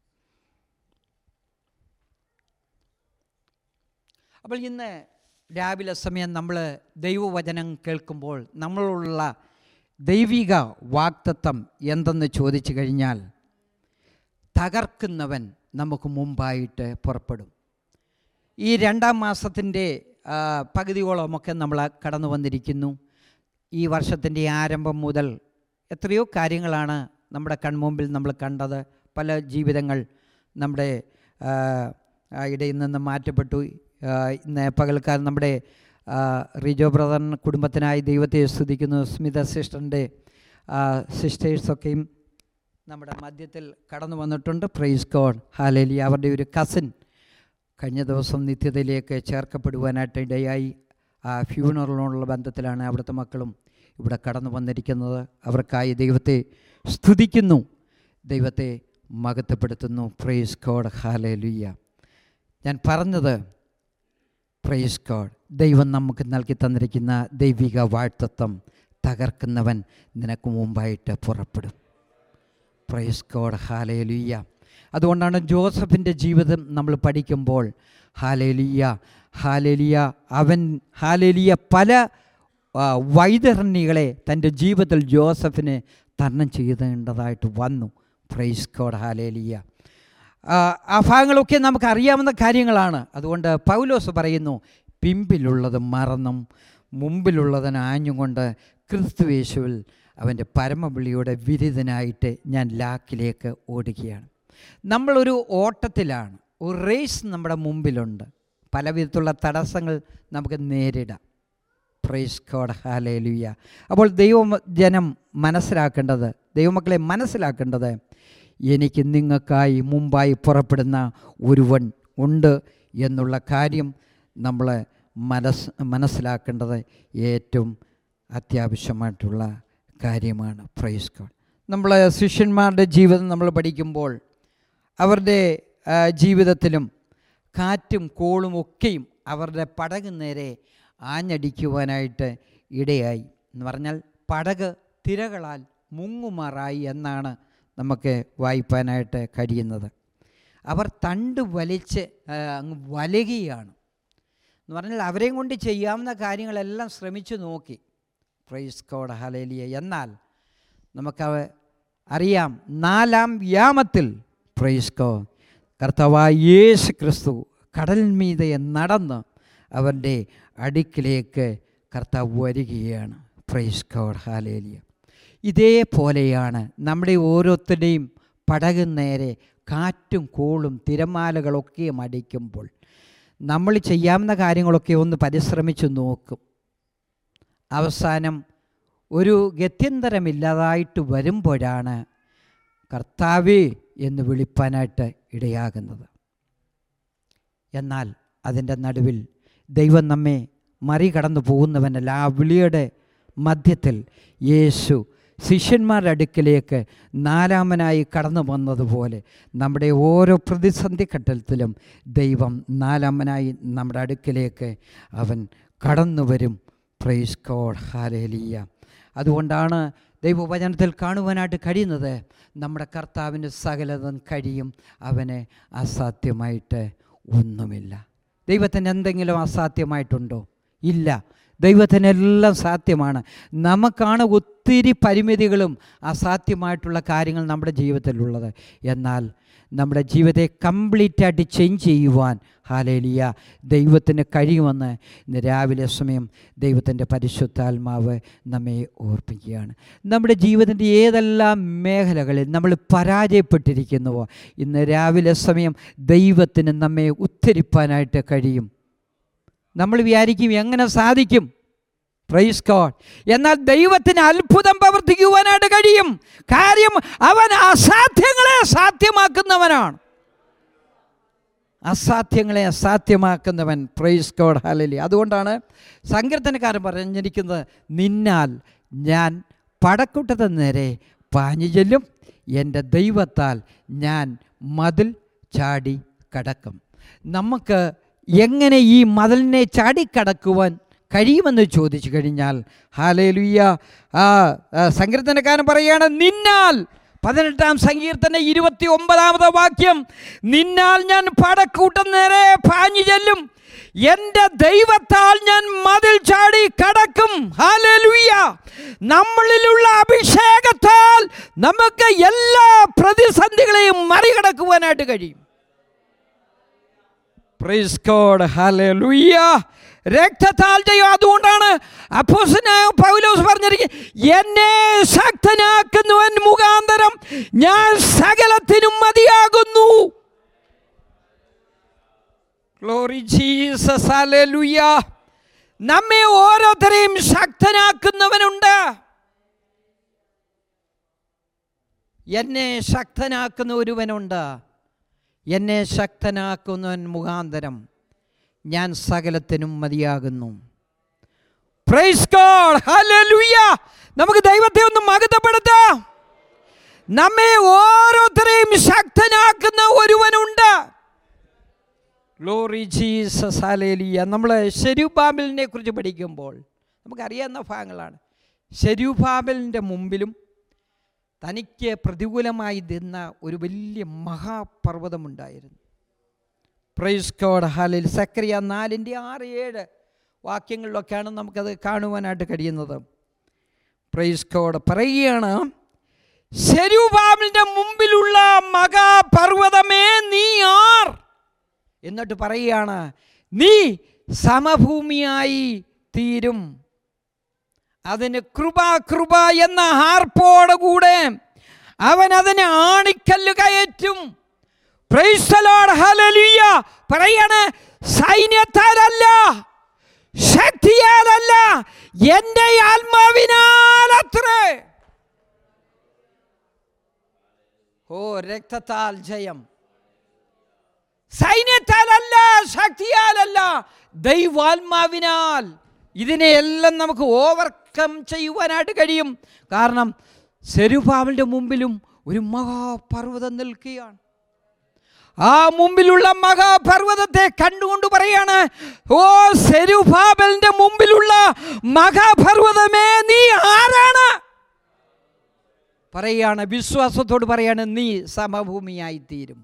അപ്പോൾ ഇന്ന് രാവിലെ സമയം നമ്മൾ ദൈവവചനം കേൾക്കുമ്പോൾ നമ്മളുള്ള ദൈവിക വാക്തത്വം എന്തെന്ന് ചോദിച്ചു കഴിഞ്ഞാൽ തകർക്കുന്നവൻ നമുക്ക് മുമ്പായിട്ട് പുറപ്പെടും ഈ രണ്ടാം മാസത്തിൻ്റെ ആ, പകുതിയോളമൊക്കെ നമ്മൾ കടന്നു വന്നിരിക്കുന്നു ഈ വർഷത്തിൻ്റെ ആരംഭം മുതൽ എത്രയോ കാര്യങ്ങളാണ് നമ്മുടെ കൺമുമ്പിൽ നമ്മൾ കണ്ടത് പല ജീവിതങ്ങൾ നമ്മുടെ ആ, ആ, ഇടയിൽ നിന്ന് മാറ്റപ്പെട്ടു ആ, ഇന്ന് പകൽക്കാലം നമ്മുടെ ആ, റിജോ ബ്രദർ കുടുംബത്തിനായി ദൈവത്തെ സ്തുതിക്കുന്നു സ്മിത സിസ്റ്ററിൻ്റെ സിസ്റ്റേഴ്സൊക്കെയും നമ്മുടെ മധ്യത്തിൽ കടന്നു വന്നിട്ടുണ്ട് പ്രൈസ് ഗോഡ് ഹാലേലി അവരുടെ ഒരു കസിൻ കഴിഞ്ഞ ദിവസം നിത്യതയിലേക്ക് ചേർക്കപ്പെടുവാനായിട്ട് ഇടയായി ആ ഫ്യൂണറിനോടുള്ള ബന്ധത്തിലാണ് അവിടുത്തെ മക്കളും ഇവിടെ കടന്നു വന്നിരിക്കുന്നത് അവർക്കായി ദൈവത്തെ സ്തുതിക്കുന്നു ദൈവത്തെ മഹത്വപ്പെടുത്തുന്നു പ്രൈസ് ഗോഡ് ഹാലേലുയ്യ ഞാൻ പറഞ്ഞത് പ്രൈസ് ഗോഡ് ദൈവം നമുക്ക് നൽകി തന്നിരിക്കുന്ന ദൈവിക വാഴ്ത്തത്വം തകർക്കുന്നവൻ നിനക്ക് മുമ്പായിട്ട് പുറപ്പെടും പ്രൈസ് ഗോഡ് ഹാലേലുയ്യ അതുകൊണ്ടാണ് ജോസഫിൻ്റെ ജീവിതം നമ്മൾ പഠിക്കുമ്പോൾ ഹാലേലിയ ഹാലേലിയ അവൻ ഹാലേലിയ പല ആ, വൈതരണികളെ തൻ്റെ ജീവിതത്തിൽ ജോസഫിന് തരണം ചെയ്തേണ്ടതായിട്ട് വന്നു പ്രൈസ് ഗോഡ് ഹാലേലിയ ആ, ആ ഭാഗങ്ങളൊക്കെ നമുക്ക് അറിയാവുന്ന കാര്യങ്ങളാണ് അതുകൊണ്ട് പൗലോസ് പറയുന്നു പിമ്പിലുള്ളത് മറന്നും മുമ്പിലുള്ളതിന് ആഞ്ഞുകൊണ്ട് ക്രിസ്തുവേശുവിൽ അവൻ്റെ പരമവിളിയുടെ വിരുദ്ധനായിട്ട് ഞാൻ ലാക്കിലേക്ക് ഓടുകയാണ് നമ്മളൊരു ഓട്ടത്തിലാണ് ഒരു റേസ് നമ്മുടെ മുമ്പിലുണ്ട് പല വിധത്തിലുള്ള തടസ്സങ്ങൾ നമുക്ക് നേരിടാം പ്രൈസ് ഗോഡ് ഹാലേലുയ്യ അപ്പോൾ ദൈവം ജനം മനസ്സിലാക്കേണ്ടത് ദൈവമക്കളെ മനസ്സിലാക്കേണ്ടത് എനിക്ക് നിങ്ങൾക്കായി മുമ്പായി പുറപ്പെടുന്ന ഒരുവൻ ഉണ്ട് എന്നുള്ള കാര്യം നമ്മൾ മനസ് മനസ്സിലാക്കേണ്ടത് ഏറ്റവും അത്യാവശ്യമായിട്ടുള്ള കാര്യമാണ് പ്രൈസ് ഗോഡ് നമ്മൾ ശിഷ്യന്മാരുടെ ജീവിതം നമ്മൾ പഠിക്കുമ്പോൾ അവരുടെ ആ, ജീവിതത്തിലും കാറ്റും കോളും ഒക്കെയും അവരുടെ പടക് നേരെ ആഞ്ഞടിക്കുവാനായിട്ട് ഇടയായി എന്ന് പറഞ്ഞാൽ പടക് തിരകളാൽ മുങ്ങുമാറായി എന്നാണ് നമുക്ക് വായിപ്പാനായിട്ട് കഴിയുന്നത് അവർ തണ്ട് വലിച്ച് ആ, അങ്ങ് വലകുകയാണ് എന്ന് പറഞ്ഞാൽ അവരെയും കൊണ്ട് ചെയ്യാവുന്ന കാര്യങ്ങളെല്ലാം ശ്രമിച്ചു നോക്കി പ്രൈസ് കോഡ് ഹലേലിയ എന്നാൽ നമുക്ക് അറിയാം നാലാം യാമത്തിൽ പ്രൈസ് കോ കർത്താവായ യേശു ക്രിസ്തു കടൽ മീതെ നടന്ന് അവൻ്റെ അടുക്കിലേക്ക് കർത്താവ് വരികയാണ് പ്രൈസ് കോഡ് ഹാലേലിയ ഇതേപോലെയാണ് നമ്മുടെ ഓരോരുത്തരുടെയും പടക് നേരെ കാറ്റും കോളും തിരമാലകളൊക്കെയും അടിക്കുമ്പോൾ നമ്മൾ ചെയ്യാവുന്ന കാര്യങ്ങളൊക്കെ ഒന്ന് പരിശ്രമിച്ച് നോക്കും അവസാനം ഒരു ഗത്യന്തരമില്ലാതായിട്ട് വരുമ്പോഴാണ് കർത്താവേ എന്ന് വിളിപ്പാനായിട്ട് ഇടയാകുന്നത് എന്നാൽ അതിൻ്റെ നടുവിൽ ദൈവം നമ്മെ മറികടന്നു പോകുന്നവനല്ല ആ വിളിയുടെ മധ്യത്തിൽ യേശു ശിഷ്യന്മാരുടെ അടുക്കിലേക്ക് നാലാമനായി കടന്നു വന്നതുപോലെ നമ്മുടെ ഓരോ പ്രതിസന്ധി ഘട്ടത്തിലും ദൈവം നാലാമനായി നമ്മുടെ അടുക്കിലേക്ക് അവൻ കടന്നു വരും പ്രൈസ് കോഡ് ഹാലേലിയ അതുകൊണ്ടാണ് ദൈവവചനത്തിൽ കാണുവാനായിട്ട് കഴിയുന്നത് നമ്മുടെ കർത്താവിന് സകലതും കഴിയും അവന് അസാധ്യമായിട്ട് ഒന്നുമില്ല ദൈവത്തിന് എന്തെങ്കിലും അസാധ്യമായിട്ടുണ്ടോ ഇല്ല ദൈവത്തിനെല്ലാം സാധ്യമാണ് നമുക്കാണ് ഒത്തിരി പരിമിതികളും അസാധ്യമായിട്ടുള്ള കാര്യങ്ങൾ നമ്മുടെ ജീവിതത്തിലുള്ളത് എന്നാൽ നമ്മുടെ ജീവിതത്തെ കംപ്ലീറ്റായിട്ട് ചേഞ്ച് ചെയ്യുവാൻ ഹാലേലിയ ദൈവത്തിന് കഴിയുമെന്ന് ഇന്ന് രാവിലെ സമയം ദൈവത്തിൻ്റെ പരിശുദ്ധാത്മാവ് നമ്മെ ഓർപ്പിക്കുകയാണ് നമ്മുടെ ജീവിതത്തിൻ്റെ ഏതെല്ലാം മേഖലകളിൽ നമ്മൾ പരാജയപ്പെട്ടിരിക്കുന്നുവോ ഇന്ന് രാവിലെ സമയം ദൈവത്തിന് നമ്മെ ഉദ്ധരിപ്പാനായിട്ട് കഴിയും നമ്മൾ വിചാരിക്കും എങ്ങനെ സാധിക്കും പ്രൈസ് ഗോഡ് എന്നാൽ ദൈവത്തിന് അത്ഭുതം പ്രവർത്തിക്കുവാനായിട്ട് കഴിയും കാര്യം അവൻ അസാധ്യങ്ങളെ സാധ്യമാക്കുന്നവനാണ് അസാധ്യങ്ങളെ അസാധ്യമാക്കുന്നവൻ പ്രൈസ് ഗോഡ് ഹലലി അതുകൊണ്ടാണ് സങ്കീർത്തനക്കാരൻ പറഞ്ഞിരിക്കുന്നത് നിന്നാൽ ഞാൻ പടക്കൂട്ടത്തെ നേരെ പാഞ്ഞു ചെല്ലും എൻ്റെ ദൈവത്താൽ ഞാൻ മതിൽ ചാടി കടക്കും നമുക്ക് എങ്ങനെ ഈ മതിലിനെ ചാടിക്കടക്കുവാൻ കഴിയുമെന്ന് ചോദിച്ചു കഴിഞ്ഞാൽ ഹാലേലുയ്യ ആ ആ, സങ്കീർത്തനക്കാരൻ പറയാണ് നിന്നാൽ പതിനെട്ടാം സങ്കീർത്തന ഇരുപത്തി ഒമ്പതാമത്തെ വാക്യം നിന്നാൽ ഞാൻ പടക്കൂട്ടം നേരെ പാഞ്ഞു ചെല്ലും എൻ്റെ ദൈവത്താൽ ഞാൻ മതിൽ ചാടി കടക്കും ഹാലലുയ്യ നമ്മളിലുള്ള അഭിഷേകത്താൽ നമുക്ക് എല്ലാ പ്രതിസന്ധികളെയും മറികടക്കുവാനായിട്ട് കഴിയും പ്രൈസ് ഗോഡ് ഹല്ലേലൂയ രക്തത്താൽ ചെയ്യും അതുകൊണ്ടാണ് അപ്പോസനായ പൗലോസ് പറഞ്ഞിരിക്കുന്നത് എന്നെ ശക്തനാക്കുന്നവൻ മുഖാന്തരം ഞാൻ സകലത്തിനും മതിയാകുന്നു ഗ്ലോറി ജീസസ് ഹല്ലേലൂയ നമ്മെ ഓരോരുത്തരെയും ശക്തനാക്കുന്നവനുണ്ട് എന്നെ ശക്തനാക്കുന്ന ഒരുവനുണ്ട് എന്നെ ശക്തനാക്കുന്നവൻ മുഖാന്തരം ഞാൻ സകലത്തിനും മതിയാകുന്നു പ്രൈസ് ഗോഡ് ഹല്ലേലൂയ നമുക്ക് ദൈവത്തെ ഒന്ന് മകതപ്പെടുത്താം നമ്മെ ഓരോരുത്തരെയും ശക്തനാക്കുന്ന ഒരുവനുണ്ട് ഗ്ലോറി ജീസസ് ഹാലേലിയ നമ്മൾ ശരുബാബിലിനെ കുറിച്ച് പഠിക്കുമ്പോൾ നമുക്കറിയാവുന്ന ഭാഗങ്ങളാണ് ശരുബാബലിൻ്റെ മുമ്പിലും തനിക്ക് പ്രതികൂലമായി നിന്ന ഒരു വലിയ മഹാപർവ്വതമുണ്ടായിരുന്നു പ്രൈസ് കോഡ് ഹാലിൽ സക്രിയ നാലിൻ്റെ ആറ് ഏഴ് വാക്യങ്ങളിലൊക്കെയാണ് നമുക്കത് കാണുവാനായിട്ട് കഴിയുന്നത് പ്രൈസ് കോഡ് പറയുകയാണ് ശരുബാബിലിൻ്റെ മുമ്പിലുള്ള മഹാപർവ്വതമേ നീ ആർ എന്നിട്ട് പറയുകയാണ് നീ സമഭൂമിയായി തീരും അതിന് കൃപ കൃപ എന്ന ഹാർപ്പോടുകൂടെ അവൻ അതിനെ ആണിക്കല്ല് കയറ്റും Praise the Lord, hallelujah. പറയാണ് സൈന്യത്താലല്ല ശക്തിയാലല്ല എൻ്റെ ആത്മാവിനാലത്രേ ഓ രക്തത്താൽ ജയം സൈന്യത്താലല്ല ശക്തിയാലല്ല ദൈവാത്മാവിനാൽ ഇതിനെയെല്ലാം നമുക്ക് ഓവർകം ചെയ്യുവാനായിട്ട് കഴിയും കാരണം സെരുഭാവിൻ്റെ മുമ്പിലും ഒരു മഹാപർവ്വതം നിൽക്കുകയാണ് ആ മുമ്പിലുള്ള മഹാപർവ്വതത്തെ കണ്ടുകൊണ്ട് പറയാണ് ഓ സെരുഭാബലിന്റെ മുമ്പിലുള്ള മഹാപർവ്വതമേ നീ ആരാണ് പറയാണ് വിശ്വാസത്തോട് പറയാണ് നീ സമഭൂമിയായി തീരും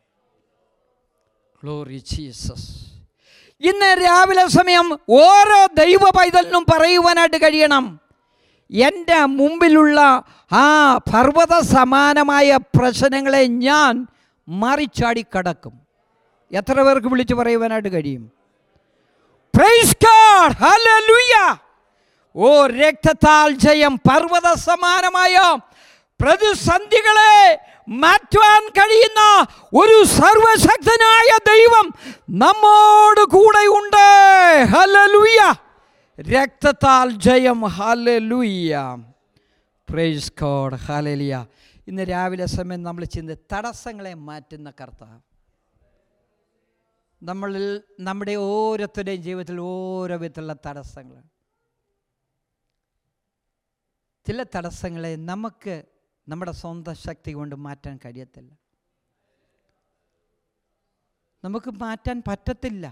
ഗ്ലോറി ജീസസ് ഇന്ന് രാവിലെ സമയം ഓരോ ദൈവ പൈതലിനും പറയുവാനായിട്ട് കഴിയണം എൻ്റെ മുമ്പിലുള്ള ആ പർവ്വത സമാനമായ പ്രശ്നങ്ങളെ ഞാൻ മറിച്ചാടി കടക്കും എത്ര പേർക്ക് വിളിച്ചു പറയുവാനായിട്ട് കഴിയും Praise God! Hallelujah! ഓ രക്തത്താൽ ജയം പർവ്വത സമാനമായ പ്രതിസന്ധികളെ മാറ്റുവാൻ കഴിയുന്ന ഒരു സർവശക്തനായ ദൈവം നമ്മോട് കൂടെ ഉണ്ട് ഹലലുയ രക്തത്താൽ ജയം ഹലലുയ പ്രൈസ് കോഡ് ഹലലിയ ഇന്ന് രാവിലെ സമയം നമ്മൾ ചിന്ത തടസ്സങ്ങളെ മാറ്റുന്ന കർത്താവ് നമ്മളിൽ നമ്മുടെ ഓരോരുത്തരുടെയും ജീവിതത്തിൽ ഓരോ വിധത്തിലുള്ള തടസ്സങ്ങൾ ചില തടസ്സങ്ങളെ നമുക്ക് നമ്മുടെ സ്വന്തം ശക്തി കൊണ്ട് മാറ്റാൻ കഴിയത്തില്ല നമുക്ക് മാറ്റാൻ പറ്റത്തില്ല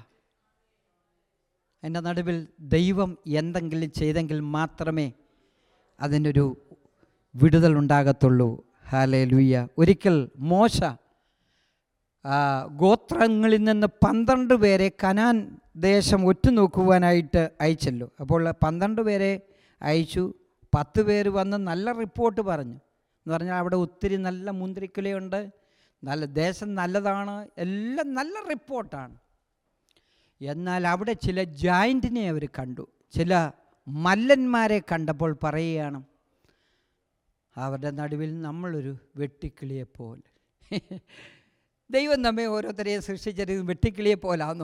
എൻ്റെ നടുവിൽ ദൈവം എന്തെങ്കിലും ചെയ്തെങ്കിൽ മാത്രമേ അതിനൊരു വിടുതൽ ഉണ്ടാകത്തുള്ളൂ ഹാലേ ലൂയ ഒരിക്കൽ മോശ ആ, ഗോത്രങ്ങളിൽ നിന്ന് പന്ത്രണ്ട് പേരെ കനാൻ ദേശം ഒറ്റുനോക്കുവാനായിട്ട് അയച്ചല്ലോ അപ്പോൾ പന്ത്രണ്ട് പേരെ അയച്ചു പത്ത് പേര് വന്ന് നല്ല റിപ്പോർട്ട് പറഞ്ഞു എന്ന് പറഞ്ഞാൽ അവിടെ ഒത്തിരി നല്ല മുന്തിരിക്കുലയുണ്ട് നല്ല ദേശം നല്ലതാണ് എല്ലാം നല്ല റിപ്പോർട്ടാണ് എന്നാൽ അവിടെ ചില ജോയിൻറ്റിനെ അവർ കണ്ടു ചില മല്ലന്മാരെ കണ്ടപ്പോൾ പറയുകയാണ് അവരുടെ നടുവിൽ നമ്മളൊരു വെട്ടിക്കിളിയെ പോലെ ദൈവം നമ്മെ ഓരോരുത്തരെയും സൃഷ്ടിച്ചത് വെട്ടിക്കിളിയെ പോലാന്നോ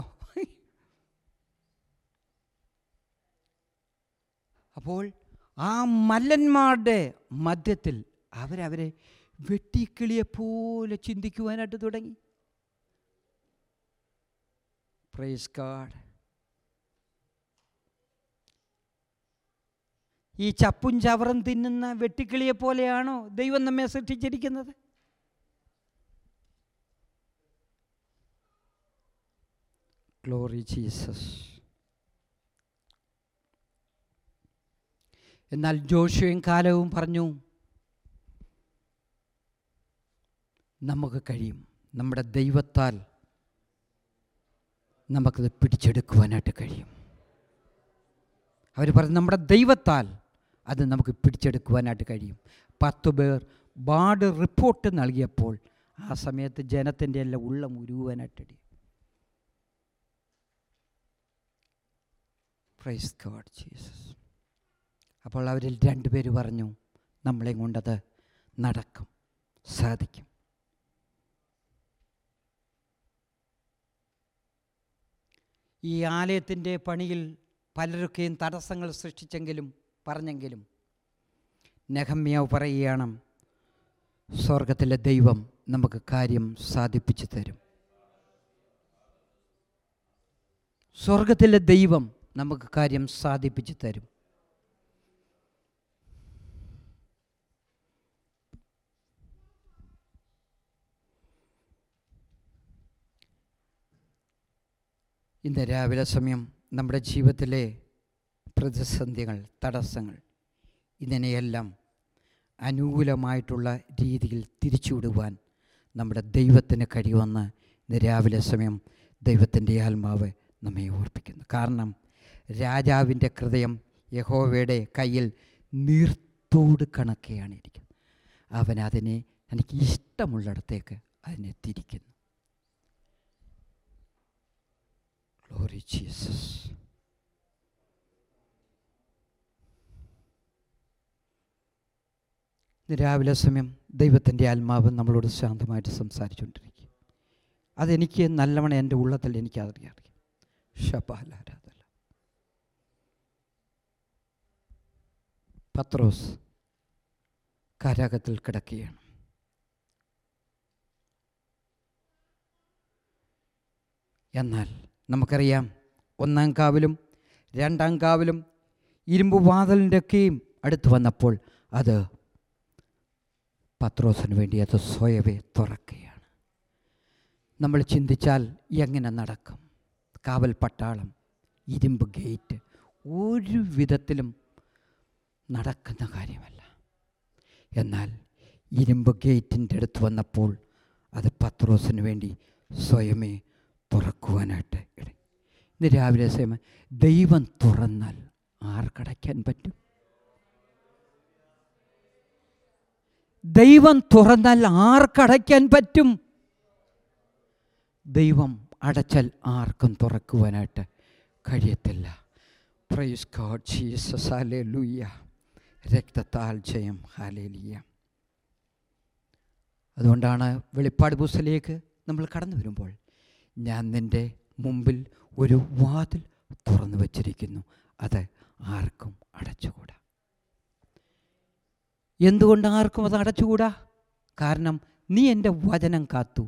അപ്പോൾ ആ മല്ലന്മാരുടെ മധ്യത്തിൽ അവരവരെ വെട്ടിക്കിളിയെ പോലെ ചിന്തിക്കുവാനായിട്ട് തുടങ്ങി പ്രൈസ് ഗാഡ് ഈ ചപ്പും ചവറും തിന്നുന്ന വെട്ടിക്കിളിയെ പോലെയാണോ ദൈവം നമ്മെ സൃഷ്ടിച്ചിരിക്കുന്നത് ഗ്ലോറി ജീസസ് എന്നാൽ ജോഷുവും കാലവും പറഞ്ഞു നമുക്ക് കഴിയും നമ്മുടെ ദൈവത്താൽ നമുക്കത് പിടിച്ചെടുക്കുവാനായിട്ട് കഴിയും അവർ പറഞ്ഞു നമ്മുടെ ദൈവത്താൽ അത് നമുക്ക് പിടിച്ചെടുക്കുവാനായിട്ട് കഴിയും പത്ത് പേർ ബാഡ് റിപ്പോർട്ട് നൽകിയപ്പോൾ ആ സമയത്ത് ജനത്തിൻ്റെ എല്ലാം ഉള്ളം ഉരുവാനായിട്ടടി പ്രൈസ് ഗോഡ് ജീസസ് അപ്പോൾ അവരിൽ രണ്ടുപേര് പറഞ്ഞു നമ്മളെ കൊണ്ടത് നടക്കും സാധിക്കും ഈ ആലയത്തിൻ്റെ പണിയിൽ പലരൊക്കെയും തടസ്സങ്ങൾ സൃഷ്ടിച്ചെങ്കിലും പറഞ്ഞെങ്കിലും നെഹമ്യാവ് പറയുകയാണ് സ്വർഗത്തിലെ ദൈവം നമുക്ക് കാര്യം സാധിപ്പിച്ചു തരും സ്വർഗത്തിലെ ദൈവം നമുക്ക് കാര്യം സാധിപ്പിച്ചു തരും ഇന്ന് രാവിലെ സമയം നമ്മുടെ ജീവിതത്തിലെ പ്രതിസന്ധികൾ തടസ്സങ്ങൾ ഇതിനെയെല്ലാം അനുകൂലമായിട്ടുള്ള രീതിയിൽ തിരിച്ചുവിടുവാൻ നമ്മുടെ ദൈവത്തിന് കഴിയുമെന്ന് ഇന്ന് രാവിലെ സമയം ദൈവത്തിൻ്റെ ആത്മാവ് നമ്മെ ഓർപ്പിക്കുന്നു കാരണം രാജാവിൻ്റെ ഹൃദയം യഹോവയുടെ കയ്യിൽ നീർത്തോട് കണക്കെയാണ് ഇരിക്കുന്നത് അവൻ അതിനെ എനിക്ക് ഇഷ്ടമുള്ളിടത്തേക്ക് അതിനെ തിരിക്കുന്നു ഗ്ലോറി ജീസസ് ഇന്ന് രാവിലെ സമയം ദൈവത്തിൻ്റെ ആത്മാവ് നമ്മളോട് ശാന്തമായിട്ട് സംസാരിച്ചുകൊണ്ടിരിക്കും അതെനിക്ക് നല്ലവണ്ണം എൻ്റെ ഉള്ളത്തിൽ എനിക്ക് അറിയാം ഷപാലാരാധന പത്രോസ് കാരാഗത്തിൽ കിടക്കുകയാണ് എന്നാൽ നമുക്കറിയാം ഒന്നാം കാവിലും രണ്ടാം കാവിലും ഇരുമ്പ് വാതിലിൻ്റെയൊക്കെയും അടുത്ത് വന്നപ്പോൾ അത് പത്രോസിന് വേണ്ടി അത് സ്വയവേ തുറക്കുകയാണ് നമ്മൾ ചിന്തിച്ചാൽ എങ്ങനെ നടക്കും കാവൽ പട്ടാളം ഇരുമ്പ് ഗേറ്റ് ഒരു വിധത്തിലും നടക്കുന്ന കാര്യമല്ല എന്നാൽ ഇരുമ്പ് ഗേറ്റിൻ്റെ അടുത്ത് വന്നപ്പോൾ അത് പത്രോസിന് വേണ്ടി സ്വയമേ തുറക്കുവാനായിട്ട് ഇട ഇന്ന് രാവിലെ സമയം ദൈവം തുറന്നാൽ ആർക്കടയ്ക്കാൻ പറ്റും ദൈവം തുറന്നാൽ ആർക്കടയ്ക്കാൻ പറ്റും ദൈവം അടച്ചാൽ ആർക്കും തുറക്കുവാനായിട്ട് കഴിയത്തില്ല പ്രൈസ് ഗോഡ് ജീസസ് ഹാലേലൂയ രക്തത്താൽ ജയം ഹാലേലിയ അതുകൊണ്ടാണ് വെളിപ്പാട് പുസ്തകത്തിലേക്ക് നമ്മൾ കടന്നു വരുമ്പോൾ ഞാൻ നിൻ്റെ മുമ്പിൽ ഒരു വാതിൽ തുറന്നു വച്ചിരിക്കുന്നു അത് ആർക്കും അടച്ചുകൂടാ എന്തുകൊണ്ട് ആർക്കും അത് അടച്ചുകൂടാ കാരണം നീ എൻ്റെ വചനം കാത്തു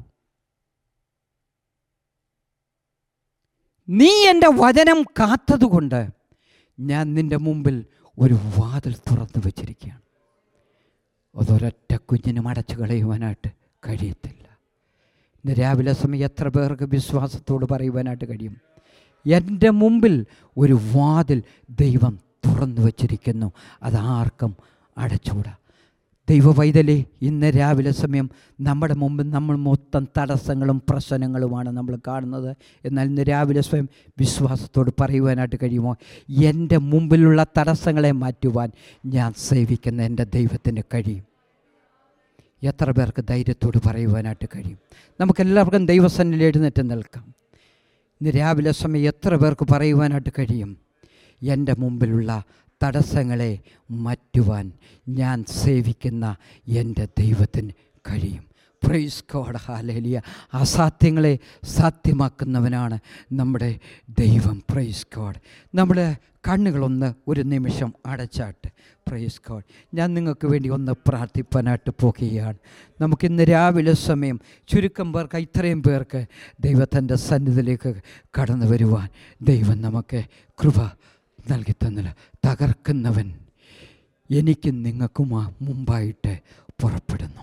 നീ എൻ്റെ വചനം കാത്തതുകൊണ്ട് ഞാൻ നിൻ്റെ മുമ്പിൽ ഒരു വാതിൽ തുറന്നു വച്ചിരിക്കുകയാണ് അതൊരൊറ്റ കുഞ്ഞിനും അടച്ചു കളയുവാനായിട്ട് കഴിയത്തില്ല ഇന്ന് രാവിലെ സമയം എത്ര പേർക്ക് വിശ്വാസത്തോട് പറയുവാനായിട്ട് കഴിയും എൻ്റെ മുമ്പിൽ ഒരു വാതിൽ ദൈവം തുറന്നു വച്ചിരിക്കുന്നു അതാർക്കും അടച്ചുകൂടാ ദൈവവൈതലേ ഇന്ന് രാവിലെ സമയം നമ്മുടെ മുമ്പിൽ നമ്മൾ മൊത്തം തടസ്സങ്ങളും പ്രശ്നങ്ങളുമാണ് നമ്മൾ കാണുന്നത് എന്നാൽ ഇന്ന് രാവിലെ സ്വയം വിശ്വാസത്തോട് പറയുവാനായിട്ട് കഴിയുമോ എൻ്റെ മുമ്പിലുള്ള തടസ്സങ്ങളെ മാറ്റുവാൻ ഞാൻ സേവിക്കുന്ന എൻ്റെ ദൈവത്തിന് കഴിയും എത്ര പേർക്ക് ധൈര്യത്തോട് പറയുവാനായിട്ട് കഴിയും നമുക്കെല്ലാവർക്കും ദൈവസന്നിൽ എഴുന്നേറ്റ് നിൽക്കാം ഇന്ന് രാവിലെ സമയം എത്ര പേർക്ക് പറയുവാനായിട്ട് കഴിയും എൻ്റെ മുമ്പിലുള്ള തടസ്സങ്ങളെ മാറ്റുവാൻ ഞാൻ സേവിക്കുന്ന എൻ്റെ ദൈവത്തിന് കഴിയും പ്രൈസ് കോഡ് ഹാലേലിയ അസാധ്യങ്ങളെ സാധ്യമാക്കുന്നവനാണ് നമ്മുടെ ദൈവം പ്രൈസ് കോഡ് നമ്മുടെ കണ്ണുകളൊന്ന് ഒരു നിമിഷം അടച്ചാട്ട് പ്രൈസ് കോഡ് ഞാൻ നിങ്ങൾക്ക് വേണ്ടി ഒന്ന് പ്രാർത്ഥിപ്പാനായിട്ട് പോകുകയാണ് നമുക്കിന്ന് രാവിലെ സമയം ചുരുക്കം പേർക്ക് ഇത്രയും പേർക്ക് ദൈവത്തിൻ്റെ സന്നിധിയിലേക്ക് കടന്നു വരുവാൻ ദൈവം നമുക്ക് കൃപ നൽകി തന്നില്ല തകർക്കുന്നവൻ എനിക്കും നിങ്ങൾക്കും മുമ്പായിട്ട് പുറപ്പെടുന്നു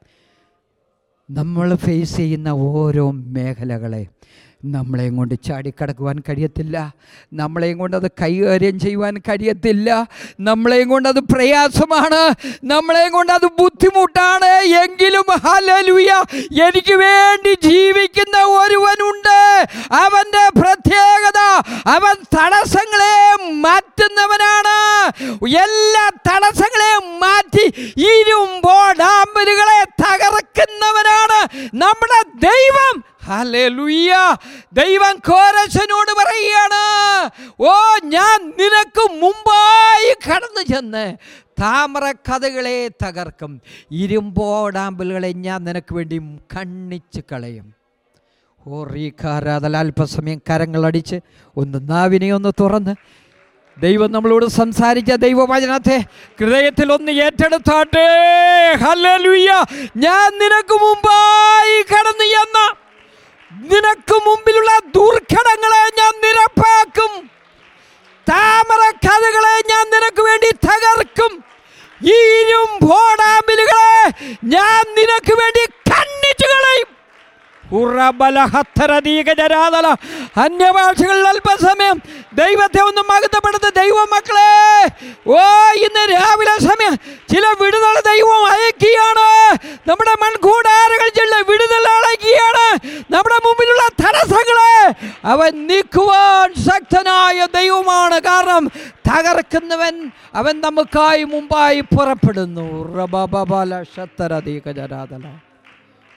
നമ്മൾ ഫേസ് ചെയ്യുന്ന ഓരോ മേഖലകളെ നമ്മളെയും കൊണ്ട് ചാടിക്കടക്കുവാൻ കഴിയത്തില്ല നമ്മളെയും കൊണ്ട് അത് കൈകാര്യം ചെയ്യുവാൻ കഴിയത്തില്ല നമ്മളെയും കൊണ്ട് അത് പ്രയാസമാണ് നമ്മളെയും കൊണ്ട് അത് ബുദ്ധിമുട്ടാണ് എങ്കിലും ഹലലുയ എനിക്ക് വേണ്ടി ജീവിക്കുന്ന ഒരുവനുണ്ട് അവൻ്റെ പ്രത്യേകത അവൻ തടസ്സങ്ങളെ മാറ്റുന്നവനാണ് എല്ലാ തടസ്സങ്ങളെയും മാറ്റി ഇരുമ്പോടാമ്പലുകളെ തകർക്കുന്നവനാണ് നമ്മുടെ ദൈവം ഹല്ലേലൂയ ദൈവം കോരശനോട് പറയുകയാണ് ഓ ഞാൻ നിനക്ക് മുമ്പായി കടന്നു ചെന്ന് താമര കഥകളെ തകർക്കും ഇരുമ്പോടാമ്പലുകളെ ഞാൻ നിനക്ക് വേണ്ടി കണ്ണിച്ച് കളയും ഓ റീഖാരാതൽ അല്പസമയം കരങ്ങളടിച്ച് ഒന്ന് നാവിനെ ഒന്ന് തുറന്ന് ദൈവം നമ്മളോട് സംസാരിച്ച ദൈവവചനത്തെ ഹൃദയത്തിൽ ഒന്ന് ഏറ്റെടുത്താട്ടെ ഹല്ലേലൂയ ഞാൻ നിനക്ക് മുമ്പായി കടന്നു എന്ന നിനക്ക് മുമ്പിലുള്ള ദുർഘടങ്ങളെ ഞാൻ നിരപ്പാക്കും താമര കഥകളെ ഞാൻ നിനക്ക് വേണ്ടി തകർക്കും ഈരും ഭോടാമ്പിലുകളെ ഞാൻ നിനക്ക് വേണ്ടി കണ്ണിച്ചു കളയും ഉറബലഹത്ത ശത്തരതീകജരാതല അന്യഭാഷകളിൽ അല്പസമയം ദൈവത്തെ ഒന്ന് മകത്തപ്പെടുത്ത ദൈവമക്കളെ ഓ ഇന്ന് രാവിലെ സമയം ചില വിടുതൽ ദൈവം അയക്കുകയാണ് നമ്മുടെ മൺകൂടാരകൾ ചില വിടുതൽ അയക്കുകയാണ് നമ്മുടെ മുമ്പിലുള്ള തടസ്സങ്ങളെ അവൻ നീക്കുവാൻ ശക്തനായ ദൈവമാണ് കാരണം തകർക്കുന്നവൻ അവൻ നമുക്കായി മുമ്പായി പുറപ്പെടുന്നു റബബബല ശത്തരതീകജരാതല